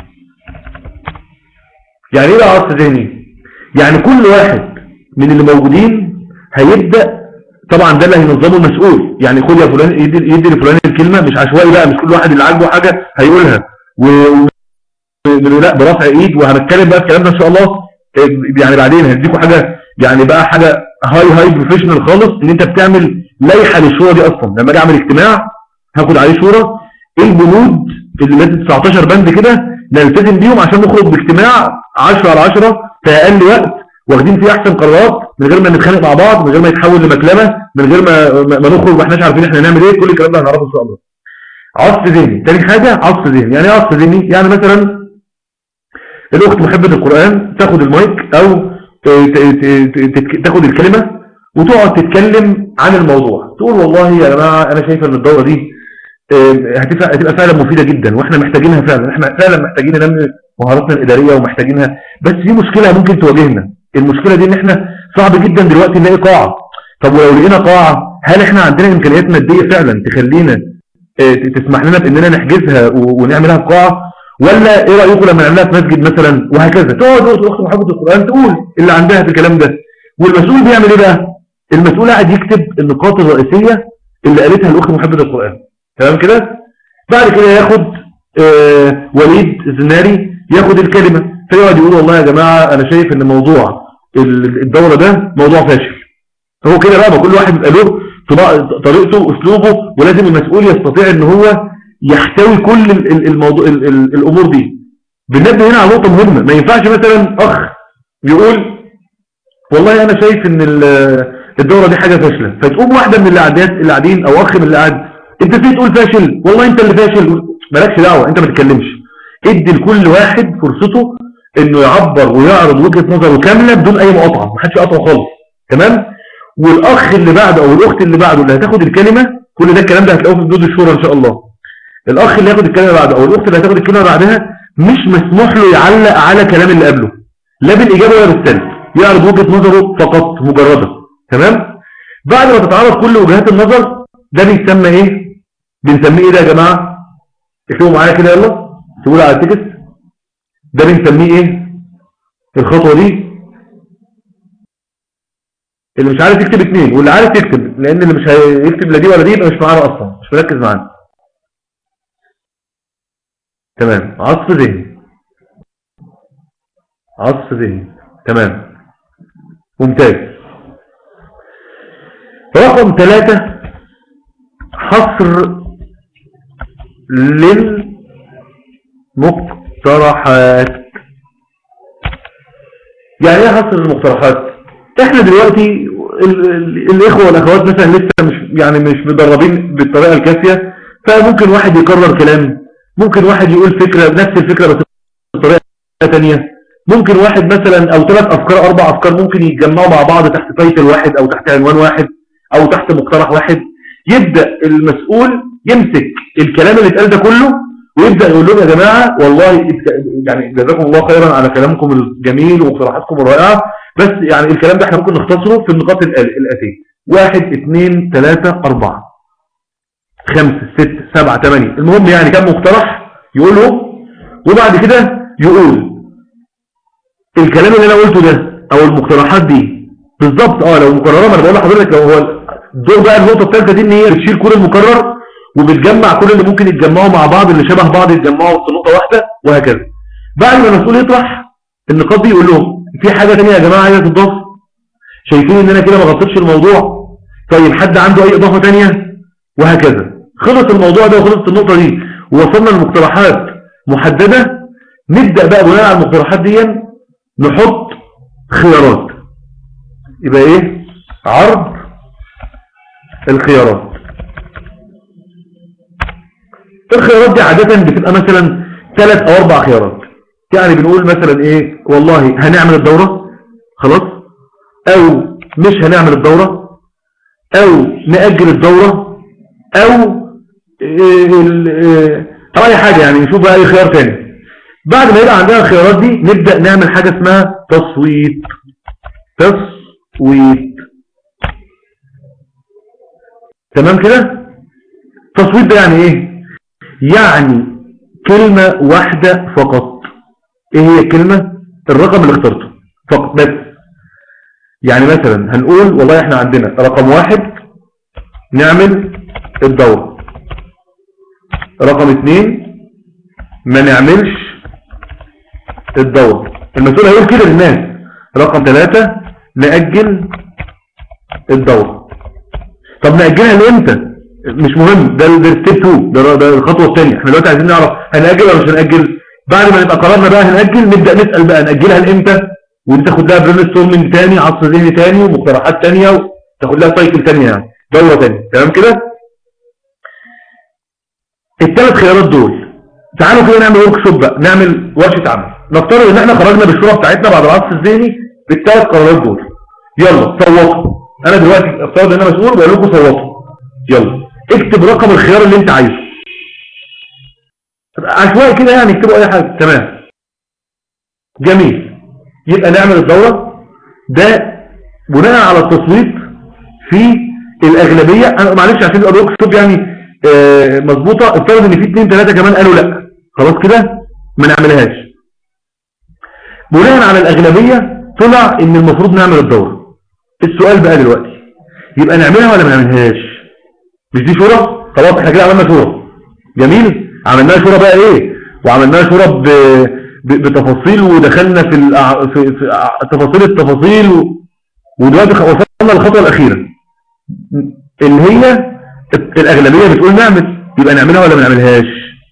يعني ايه عصف ذهني يعني كل واحد من اللي موجودين هيبدأ طبعا ده اللي هينظمه المسؤول يعني خد يا فلان يدي, يدي لفلان الكلمة مش عشوائي بقى مش كل واحد اللي عاجبه حاجة هيقولها و لا برفع ايد وهنتكلم بقى الكلام ده ان شاء الله يعني بعدين هديكم حاجة يعني بقى حاجة هاي هاي بروفيشنال خالص ان انت بتعمل لائحة للشورى دي اصلا لما اجي اعمل اجتماع هاخد عليه شورى ايه البنود اللي لازم 19 بند كده نلتزم بيهم عشان نخرج باجتماع 10 على 10 في اقل وقت واخدين فيه احسن قرارات من غير ما نتخانق مع بعض من غير ما يتحول لمكلمه من غير ما ما نخرج ما احناش عارفين احنا هنعمل ايه كل الكلام ده هنعرفه ان شاء الله عصف ذهني تاني حاجه عصف ذهني يعني ايه عصف ذهني يعني مثلا الاخت محبه القران تاخد المايك او تاخد الكلمه وتقعد تتكلم عن الموضوع تقول والله يا جماعه انا شايفه ان الدوره دي هتبقى هتبقى فعلا مفيده جدا واحنا محتاجينها فعلا احنا فعلا محتاجين ننمي مهاراتنا الاداريه ومحتاجينها بس في مشكله ممكن تواجهنا المشكله دي ان احنا صعب جدا دلوقتي نلاقي قاعه طب ولو لقينا قاعه هل احنا عندنا امكانيات ماديه فعلا تخلينا تسمح لنا باننا نحجزها ونعملها في قاعه ولا ايه رايكم لما نعملها في مسجد مثلا وهكذا تقعد اخت محافظه القران تقول اللي عندها في الكلام ده والمسؤول بيعمل ايه بقى المسؤول قاعد يكتب النقاط الرئيسيه اللي قالتها الاخت محافظه القران تمام كده بعد كده ياخد آه وليد الزناري ياخد الكلمة فيقعد يقول والله يا جماعة انا شايف ان موضوع الدورة ده موضوع فاشل هو كده بقى ما كل واحد بيبقى له طريقته اسلوبه ولازم المسؤول يستطيع ان هو يحتوي كل الموضوع الامور دي بنبه هنا على نقطة مهمة ما ينفعش مثلا اخ يقول والله انا شايف ان الدورة دي حاجة فاشلة فتقوم واحدة من اللي قاعدين او اخ من اللي قاعد انت فيه تقول فاشل والله انت اللي فاشل مالكش دعوة انت ما تتكلمش ادي لكل واحد فرصته انه يعبر ويعرض وجهة نظره كاملة بدون اي مقاطعة ما حدش يقاطعه خالص تمام والاخ اللي بعده او الاخت اللي بعده اللي هتاخد الكلمة كل ده الكلام ده هتلاقوه في بنود الشورى ان شاء الله الاخ اللي ياخد الكلمه بعده او الاخت اللي هتاخد الكلمه بعدها مش مسموح له يعلق على كلام اللي قبله لا بالاجابه ولا بالسلب يعرض وجهه نظره فقط مجرده تمام بعد ما تتعرض كل وجهات النظر ده بيسمى ايه بنسميه ايه ده يا جماعه اكتبوا معايا كده يلا تقولوا على التكست ده بنسميه ايه الخطوه دي اللي مش عارف يكتب اثنين واللي عارف يكتب لان اللي مش هيكتب لا دي ولا دي يبقى مش معانا اصلا مش مركز معانا تمام عصف ذهني عصف ذهني تمام ممتاز رقم ثلاثة حصر للمقترحات يعني ايه حصر المقترحات احنا دلوقتي الاخوة والاخوات مثلا لسه مش يعني مش مدربين بالطريقة الكافية فممكن واحد يكرر كلام ممكن واحد يقول فكرة نفس الفكرة بس بطريقة تانية ممكن واحد مثلا او ثلاث افكار اربع افكار ممكن يتجمعوا مع بعض تحت تايتل واحد او تحت عنوان واحد او تحت مقترح واحد يبدأ المسؤول يمسك الكلام اللي اتقال ده كله ويبدأ يقول لهم يا جماعة والله يعني جزاكم الله خيرا على كلامكم الجميل ومقترحاتكم الرائعة بس يعني الكلام ده احنا ممكن نختصره في النقاط الآتية واحد اثنين ثلاثة أربعة خمسة ستة سبعة ثمانية المهم يعني كم مقترح يقوله وبعد كده يقول الكلام اللي انا قلته ده او المقترحات دي بالظبط اه لو مكرره ما انا بقول لحضرتك لو هو الدور بقى النقطه الثالثه دي ان هي بتشيل كل المكرر وبتجمع كل اللي ممكن يتجمعوا مع بعض اللي شبه بعض يتجمعوا في نقطه واحده وهكذا بعد ما المسؤول يطرح النقاط دي يقول لهم في حاجه ثانيه يا جماعه عايزه تضاف شايفين ان انا كده ما غطيتش الموضوع طيب حد عنده اي اضافه ثانيه وهكذا خلص الموضوع ده وخلصت النقطه دي ووصلنا لمقترحات محدده نبدا بقى بناء على المقترحات دي نحط خيارات يبقى ايه عرض الخيارات الخيارات دي عادة بتبقى مثلا ثلاث او اربع خيارات يعني بنقول مثلا ايه والله هنعمل الدورة خلاص او مش هنعمل الدورة او نأجل الدورة او او اي حاجة يعني نشوف بقى اي خيار تاني بعد ما يبقى عندنا الخيارات دي نبدأ نعمل حاجة اسمها تصويت تصويت تمام كده تصويت ده يعني ايه يعني كلمة واحدة فقط ايه هي الكلمة الرقم اللي اخترته فقط بس يعني مثلا هنقول والله احنا عندنا رقم واحد نعمل الدورة رقم اثنين ما نعملش الدورة المسؤول هيقول كده للناس رقم ثلاثة نأجل الدورة طب نأجلها لامتى مش مهم ده الستيب 2 ده, ده الخطوة الثانية احنا دلوقتي عايزين نعرف هنأجل ولا مش هنأجل بعد ما نبقى قررنا بقى هنأجل نبدأ نسأل بقى نأجلها لامتى ودي تاخد لها برين ستورمنج تاني عصر ذهني تاني ومقترحات تانية وتاخد لها سايكل تانية يعني دورة تانية تمام كده الثلاث خيارات دول تعالوا كده نعمل ورك شوب بقى نعمل ورشة عمل نفترض ان احنا خرجنا بالشورى بتاعتنا بعد العصر الذهني بالثلاث قرارات دول يلا صوتوا انا دلوقتي افترض ان انا مسؤول بقول لكم صوتوا يلا اكتب رقم الخيار اللي انت عايزه عشوائي كده يعني اكتبوا اي حاجه تمام جميل يبقى نعمل الدوره ده بناء على التصويت في الاغلبيه انا معلش عشان يبقى الورك شوب يعني آه مظبوطه افترض ان في اثنين ثلاثه كمان قالوا لا خلاص كده ما نعملهاش بناء على الاغلبيه طلع ان المفروض نعمل الدوره السؤال بقى دلوقتي يبقى نعملها ولا ما نعملهاش مش دي شورى خلاص احنا كده عملنا شورى جميل عملناها شورى بقى ايه وعملناها شورى ب... ب... بتفاصيل ودخلنا في, الأع... في... في تفاصيل التفاصيل و... ودلوقتي وصلنا للخطوه الاخيره اللي هي الاغلبيه بتقول نعمل يبقى نعملها ولا ما نعملهاش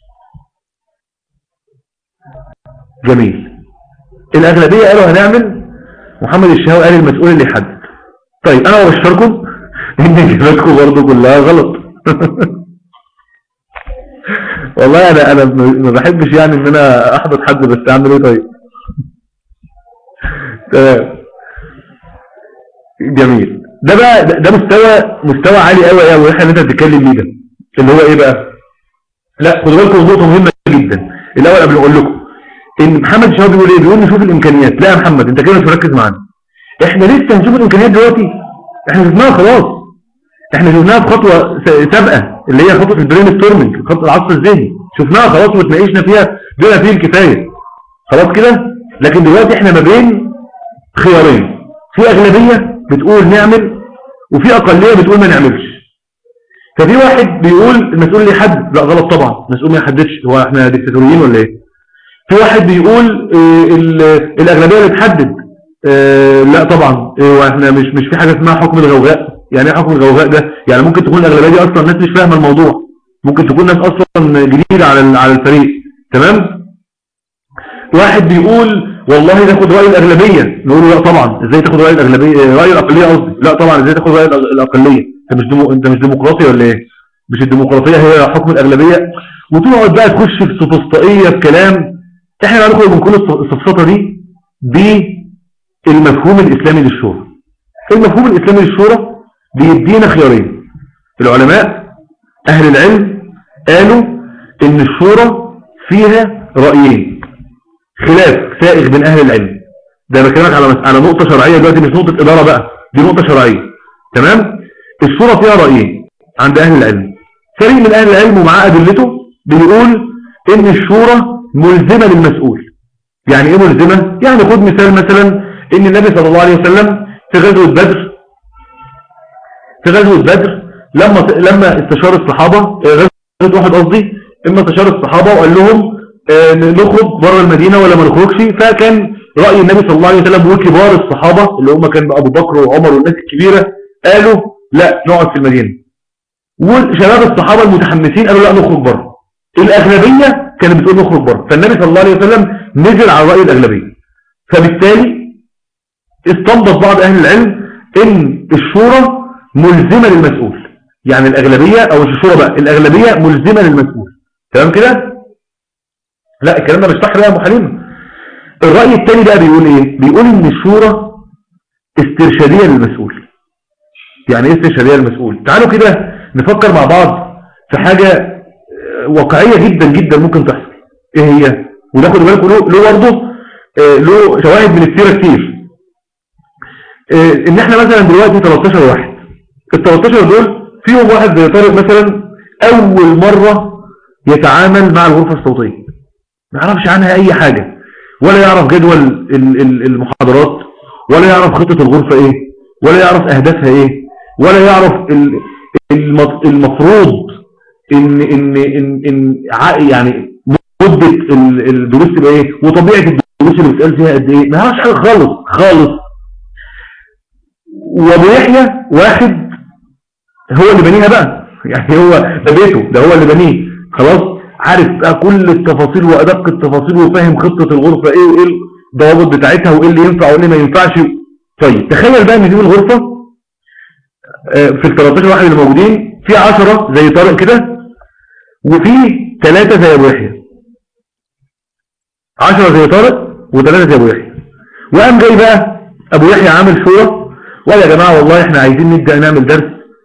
جميل الاغلبيه قالوا هنعمل محمد الشهاوي قال المسؤول اللي يحدد طيب انا بشكركم ان اجاباتكم برضه كلها غلط والله انا انا ما بحبش يعني ان انا احبط حد بس اعمل ايه طيب تمام جميل ده بقى ده مستوى مستوى عالي قوي قوي احنا اللي انت بتتكلم بيه ده اللي هو ايه بقى لا خدوا بالكم نقطه مهمه جدا الاول قبل ما اقول لكم ان محمد شهاب بيقول ايه بيقول نشوف الامكانيات لا يا محمد انت كده مش مركز معانا احنا لسه هنشوف الامكانيات دلوقتي احنا شفناها خلاص احنا شفناها في خطوه سابقه اللي هي خطوه البرين ستورمنج خطوه العصر الذهني شفناها خلاص وتناقشنا فيها بما فيه الكفايه خلاص كده لكن دلوقتي احنا ما بين خيارين في اغلبيه بتقول نعمل وفي اقليه بتقول ما نعملش ففي واحد بيقول المسؤول اللي يحدد لا غلط طبعا المسؤول ما يحددش هو احنا ديكتاتوريين ولا ايه في واحد بيقول اه الاغلبيه اللي تحدد اه لا طبعا اه واحنا مش مش في حاجه اسمها حكم الغوغاء يعني ايه حكم الغوغاء ده يعني ممكن تكون الاغلبيه دي اصلا ناس مش فاهمه الموضوع ممكن تكون ناس اصلا جديده على على الفريق تمام واحد بيقول والله تاخد رأي الأغلبية نقول لا طبعا ازاي تاخد رأي الأغلبية رأي الأقلية قصدي لا طبعا ازاي تاخد رأي الأقلية انت مش دمو... انت مش ديمقراطي ولا ايه مش الديمقراطية هي حكم الأغلبية وتقعد بقى تخش في سفسطائية في كلام احنا بقى نخرج من كل السفسطة دي بالمفهوم الإسلامي للشورى المفهوم الإسلامي للشورى بيدينا خيارين العلماء أهل العلم قالوا ان الشورى فيها رأيين خلاف سائغ بين أهل العلم ده بكلمك على على نقطة شرعية دلوقتي مش نقطة إدارة بقى دي نقطة شرعية تمام الصورة فيها رأيين عند أهل العلم فريق من أهل العلم ومعاه أدلته بيقول إن الشورى ملزمة للمسؤول يعني إيه ملزمة؟ يعني خد مثال مثلا إن النبي صلى الله عليه وسلم في غزوة بدر في غزوة بدر لما لما استشار الصحابة غزوة واحد قصدي اما استشار الصحابة وقال لهم نخرج بره المدينة ولا ما نخرجش فكان رأي النبي صلى الله عليه وسلم وكبار الصحابة اللي هم كان أبو بكر وعمر والناس الكبيرة قالوا لا نقعد في المدينة وشباب الصحابة المتحمسين قالوا لا نخرج بره الأغلبية كانت بتقول نخرج بره فالنبي صلى الله عليه وسلم نزل على رأي الأغلبية فبالتالي استنبط بعض أهل العلم إن الشورى ملزمة للمسؤول يعني الأغلبية أو مش الشورى بقى الأغلبية ملزمة للمسؤول تمام كده لا الكلام ده مش صح يا ابو حليمه الرأي الثاني بقى بيقول ايه بيقول ان الشورى استرشادية للمسؤول يعني ايه استرشادية للمسؤول تعالوا كده نفكر مع بعض في حاجة واقعية جدا جدا ممكن تحصل ايه هي وناخد بالكم له له برضه له شواهد من السيرة كتير ان احنا مثلا دلوقتي 13 واحد ال 13 دول فيهم واحد زي طارق مثلا اول مرة يتعامل مع الغرفة الصوتية ما يعرفش عنها اي حاجة ولا يعرف جدول المحاضرات ولا يعرف خطة الغرفة ايه ولا يعرف اهدافها ايه ولا يعرف المفروض ان ان ان, إن يعني مدة الدروس تبقى ايه وطبيعة الدروس اللي بتقال فيها قد ايه ما يعرفش حاجة خالص خالص وابو يحيى واحد هو اللي بنيها بقى يعني هو ده بيته ده هو اللي بنيه خلاص عارف بقى كل التفاصيل وأدق التفاصيل وفاهم خطة الغرفة ايه وايه الضوابط بتاعتها وايه اللي ينفع وايه اللي ما ينفعش طيب تخيل بقى ان دي الغرفة في ال 13 واحد اللي موجودين في 10 زي طارق كده وفي 3 زي ابو يحيى 10 زي طارق و3 زي ابو يحيى وقام جاي بقى ابو يحيى عامل شورى وقال يا جماعة والله احنا عايزين نبدأ نعمل درس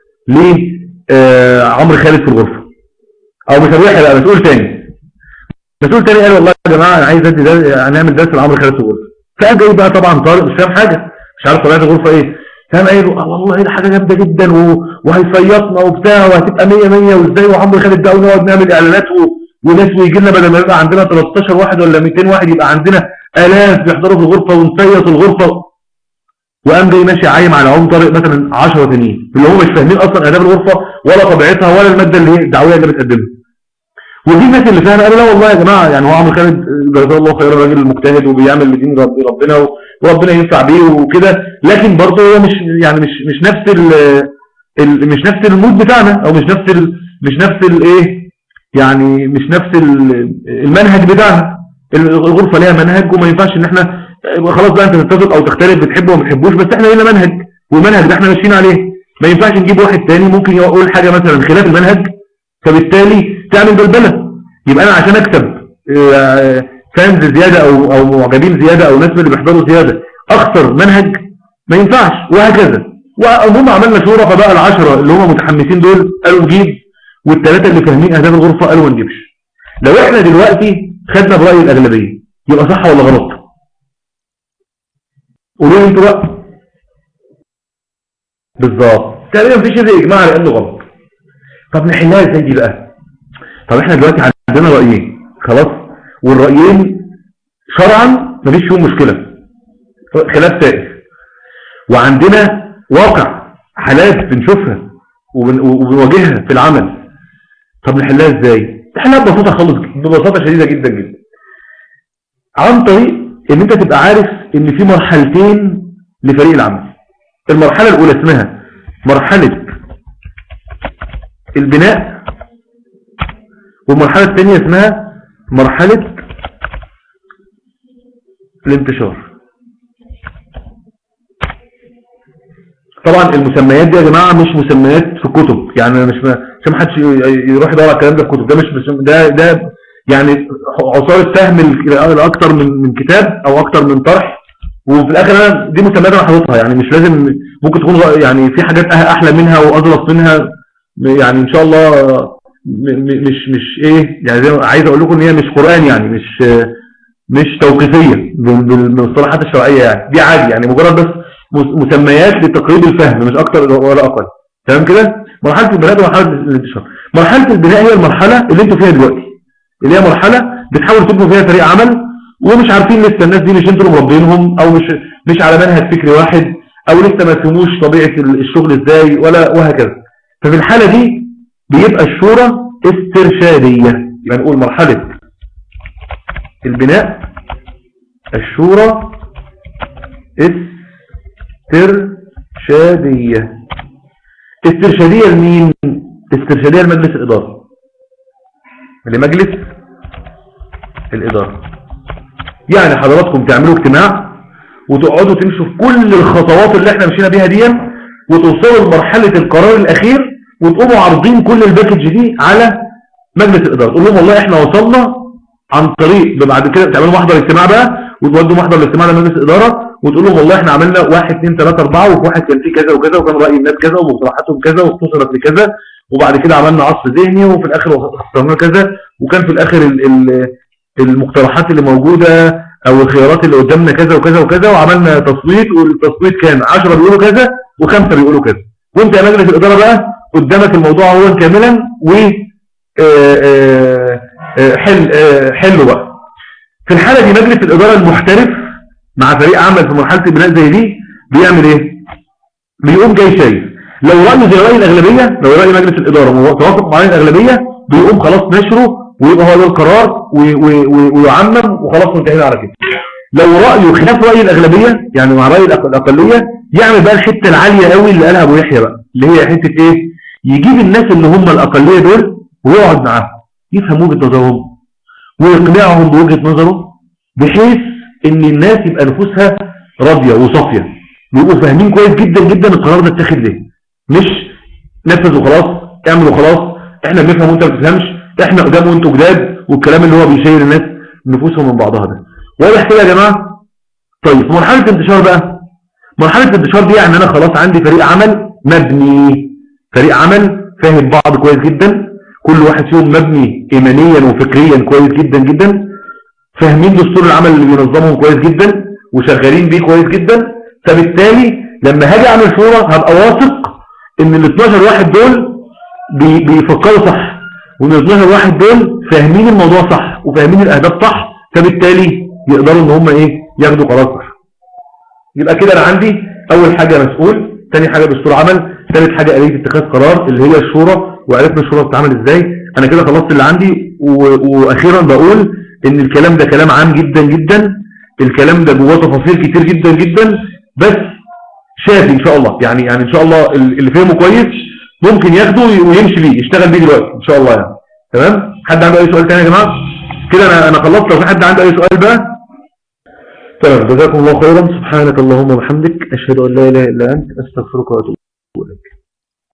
لعمرو خالد في الغرفة او مش ابو يحيى بقى مسؤول تاني مسؤول تاني قال والله يا جماعه انا عايز ادي ده هنعمل درس لعمرو خالد في الغرفه فقام جاي بقى طبعا طارق مش فاهم حاجه مش عارف طبيعه الغرفه ايه فقام قايل والله ده حاجه جامده جدا و... وهيصيطنا وبتاع وهتبقى 100 100 وازاي وعمرو خالد بقى ونقعد نعمل اعلانات و... وناس ويجي لنا بدل ما يبقى عندنا 13 واحد ولا 200 واحد يبقى عندنا الاف بيحضروا في الغرفه ونصيط الغرفه وقام جاي ماشي عايم على عم طارق مثلا 10 تانيين اللي هم مش فاهمين اصلا اداب الغرفه ولا طبيعتها ولا الماده اللي هي الدعويه اللي بتقدمها ودي الناس اللي فاهمه قالوا لا والله يا جماعه يعني هو عمرو خالد جزاه الله خيرا راجل مجتهد وبيعمل لدين رب ربنا وربنا ينفع بيه وكده لكن برضه هو مش يعني مش مش نفس ال ال مش نفس المود بتاعنا او مش نفس ال مش نفس الايه يعني مش نفس المنهج بتاعنا الغرفه ليها منهج وما ينفعش ان احنا خلاص بقى انت تتفق او تختلف بتحبه وما بتحبوش بس احنا لينا منهج والمنهج ده احنا ماشيين عليه ما ينفعش نجيب واحد تاني ممكن يقول حاجه مثلا خلاف المنهج فبالتالي تعمل بلبلة يبقى انا عشان اكسب فانز زيادة او او معجبين زيادة او ناس من اللي بيحضروا زيادة اخسر منهج ما ينفعش وهكذا وهم عملنا شورى فبقى العشرة اللي هم متحمسين دول قالوا نجيب والثلاثة اللي فاهمين اهداف الغرفة قالوا ما نجيبش لو احنا دلوقتي خدنا برأي الأغلبية يبقى صح ولا غلط قولوا لي انتوا بقى بالظبط تقريبا مفيش زي اجماع على انه غلط طب نحلها ازاي دي بقى طب احنا دلوقتي عندنا رأيين خلاص والرأيين شرعا مفيش فيهم مشكلة خلاف سائر وعندنا واقع حالات بنشوفها وبنواجهها في العمل طب نحلها ازاي نحلها ببساطة خالص ببساطة شديدة جدا جدا عن طريق ان انت تبقى عارف ان في مرحلتين لفريق العمل المرحلة الاولى اسمها مرحلة البناء والمرحلة الثانية اسمها مرحلة الانتشار طبعا المسميات دي يا جماعة مش مسميات في كتب يعني مش عشان ما حدش يروح يدور على الكلام ده في كتب ده مش ده ده يعني عصارة فهم اكتر من من كتاب او اكتر من طرح وفي الاخر انا دي مسميات انا حاططها يعني مش لازم ممكن تكون يعني في حاجات احلى منها واظرف منها يعني ان شاء الله مش مش ايه يعني زي عايز اقول لكم ان هي مش قران يعني مش مش توقيفيه بالمصطلحات الشرعيه يعني دي عادي يعني مجرد بس مسميات لتقريب الفهم مش اكتر ولا اقل تمام كده مرحله البناء ومرحله الانتشار مرحله البناء هي المرحله اللي انتوا فيها دلوقتي اللي هي مرحله بتحاولوا تبنوا فيها فريق عمل ومش عارفين لسه الناس دي مش انتوا مربينهم او مش مش على منهج فكري واحد او لسه ما فهموش طبيعه الشغل ازاي ولا وهكذا ففي الحاله دي بيبقى الشورى استرشاديه يبقى نقول مرحله البناء الشورى استرشاديه استرشاديه لمين استرشاديه لمجلس الاداره لمجلس الاداره يعني حضراتكم تعملوا اجتماع وتقعدوا تمشوا في كل الخطوات اللي احنا مشينا بيها دي وتوصلوا لمرحلة القرار الاخير وتقوموا عارضين كل الباكج دي على مجلس الاداره تقول لهم والله احنا وصلنا عن طريق بعد كده تعملوا محضر اجتماع بقى وتودوا محضر الاجتماع لمجلس الاداره وتقول لهم والله احنا عملنا واحد اثنين ثلاثة اربعة وفي واحد كان فيه كذا وكذا وكان رأي الناس كذا ومصطلحاتهم كذا واختصرت لكذا وبعد كده عملنا عصف ذهني وفي الاخر اخترنا كذا وكان في الاخر المقترحات اللي موجودة او الخيارات اللي قدامنا كذا وكذا وكذا وعملنا تصويت والتصويت كان 10 بيقولوا كذا وخمسة بيقولوا كذا وانت يا مجلس الادارة بقى قدامك الموضوع هو كاملا و آه، آه، آه، حل حله بقى في الحالة دي مجلس الادارة المحترف مع فريق عمل في مرحلة البناء زي دي بيعمل ايه بيقوم جاي شايف لو رأيه زي رأي الأغلبية لو رأي مجلس الإدارة توافق مع الأغلبية بيقوم خلاص نشره ويبقى هو ده القرار ويعمم وخلاص منتهينا على كده لو رأيه خلاف رأي الأغلبية يعني مع رأي الأقلية يعمل بقى الحتة العالية قوي اللي قالها أبو يحيى بقى اللي هي حتة إيه يجيب الناس اللي هم الأقلية دول ويقعد معاهم يفهم وجهة نظرهم ويقنعهم بوجهة نظره بحيث ان الناس يبقى نفوسها راضية وصافية ويبقوا فاهمين كويس جدا جدا القرار ده اتاخد ليه مش نفذ وخلاص اعمل وخلاص احنا بنفهم وانت ما بتفهمش احنا قدام وانتوا جداد والكلام اللي هو بيشير الناس نفوسهم من بعضها ده واضح كده يا جماعه طيب مرحله الانتشار بقى مرحله الانتشار دي يعني انا خلاص عندي فريق عمل مبني فريق عمل فاهم بعض كويس جدا كل واحد فيهم مبني ايمانيا وفكريا كويس جدا جدا فاهمين دستور العمل اللي بينظمهم كويس جدا وشغالين بيه كويس جدا فبالتالي لما هاجي اعمل شورى هبقى واثق ان ال 12 واحد دول بيفكروا صح وان 12 واحد دول فاهمين الموضوع صح وفاهمين الاهداف صح فبالتالي يقدروا ان هم ايه ياخدوا قرار صح يبقى كده انا عندي اول حاجة مسؤول ثاني حاجة دستور عمل ثالث حاجة آلية اتخاذ قرار اللي هي الشورى وعرفنا الشورى بتتعمل ازاي انا كده خلصت اللي عندي واخيرا بقول ان الكلام ده كلام عام جدا جدا الكلام ده جواه تفاصيل كتير جدا جدا بس شافي ان شاء الله يعني يعني ان شاء الله اللي فهمه كويس ممكن ياخده ويمشي بيه يشتغل بيه دلوقتي ان شاء الله يعني تمام حد عنده اي سؤال تاني يا جماعه كده انا انا خلصت لو في حد عنده اي سؤال بقى تمام جزاكم الله خيرا سبحانك اللهم وبحمدك اشهد ان لا اله الا انت استغفرك واتوب اليك